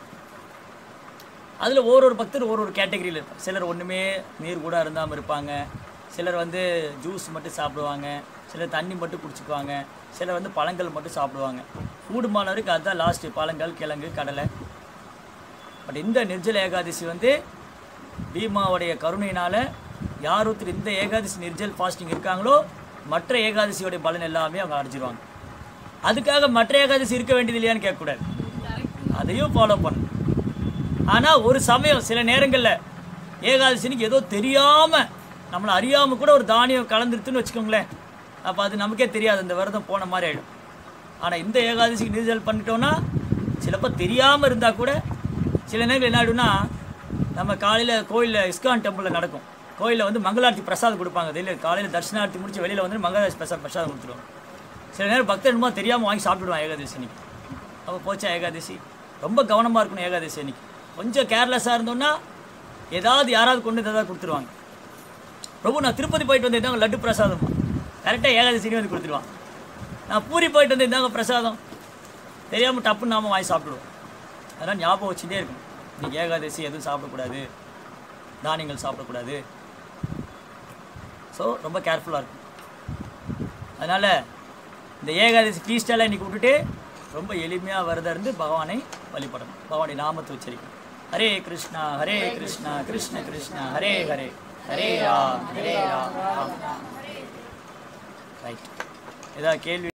அதில் ஒரு ஒரு பக்தர் ஒரு ஒரு கேட்டகரியில் இருப்பாங்க சிலர் ஒன்றுமே நீர் கூட அருந்தாமல் இருப்பாங்க சிலர் வந்து ஜூஸ் மட்டும் சாப்பிடுவாங்க சிலர் தண்ணி மட்டும் குடிச்சுக்குவாங்க சிலர் வந்து பழங்கள் மட்டும் சாப்பிடுவாங்க கூடுமானவருக்கு அதுதான் லாஸ்ட்டு பழங்கள் கிழங்கு கடலை பட் இந்த நிர்ஜல ஏகாதசி வந்து பீமாவுடைய கருணையினால் யார் ஒருத்தர் இந்த ஏகாதசி நிர்ஜல் ஃபாஸ்டிங் இருக்காங்களோ மற்ற ஏகாதசியோடைய பலன் எல்லாமே அவங்க அடைஞ்சிருவாங்க அதுக்காக மற்ற ஏகாதசி இருக்க வேண்டியது இல்லையான்னு கேட்கக்கூடாது அதையும் ஃபாலோ பண்ணணும் ஆனால் ஒரு சமயம் சில நேரங்களில் ஏகாதசினிக்கு ஏதோ தெரியாமல் நம்மளை அறியாமல் கூட ஒரு தானியம் கலந்துருத்துன்னு வச்சுக்கோங்களேன் அப்போ அது நமக்கே தெரியாது அந்த விரதம் போன மாதிரி ஆகிடும் ஆனால் இந்த ஏகாதசிக்கு நிர்ஜல் பண்ணிட்டோன்னா சிலப்போ தெரியாமல் இருந்தால் கூட சில நேரங்கள் என்ன ஆகிடும்னா நம்ம காலையில் கோயிலில் இஸ்கான் டெம்பிளில் நடக்கும் கோயிலில் வந்து மங்களாரத்தி பிரசாதம் கொடுப்பாங்க வெளியில் காலையில் தர்ஷனார்த்தி முடிச்சு வெளியில் வந்து மங்களாரத்தி பிரசாத் பிரசாதம் கொடுத்துருவாங்க சில நேரம் பக்தர் என்னமோ தெரியாமல் வாங்கி சாப்பிடுவான் ஏகாதசி அன்னைக்கு அப்போ போச்சா ஏகாதசி ரொம்ப கவனமாக இருக்கணும் ஏகாதசி அன்னைக்கு கொஞ்சம் கேர்லெஸ்ஸாக இருந்தோம்னா ஏதாவது யாராவது கொண்டு வந்து ஏதாவது கொடுத்துருவாங்க பிரபு நான் திருப்பதி போயிட்டு வந்தேன் இதாங்க லட்டு பிரசாதம் கரெக்டாக ஏகாதசினி வந்து கொடுத்துருவான் நான் பூரி போயிட்டு வந்தேன் இதாங்க பிரசாதம் தெரியாமல் டப்புன்னு நாம வாங்கி சாப்பிடுவோம் அதனால் ஞாபகம் வச்சுட்டே இருக்கும் நீங்கள் ஏகாதசி எதுவும் சாப்பிடக்கூடாது தானியங்கள் சாப்பிடக்கூடாது ஸோ ரொம்ப கேர்ஃபுல்லாக இருக்கும் அதனால் இந்த ஏகாதசி ஃபீஸ்டெல்லாம் இன்னைக்கு விட்டுட்டு ரொம்ப எளிமையாக விரதம் இருந்து பகவானை வழிபடணும் பகவானுடைய நாமத்தை உச்சரிக்கணும் ஹரே கிருஷ்ணா ஹரே கிருஷ்ணா கிருஷ்ண கிருஷ்ணா ஹரே ஹரே ஹரே ராம் ஹரே ராம் ராம் ரைட் ஏதாவது கேள்வி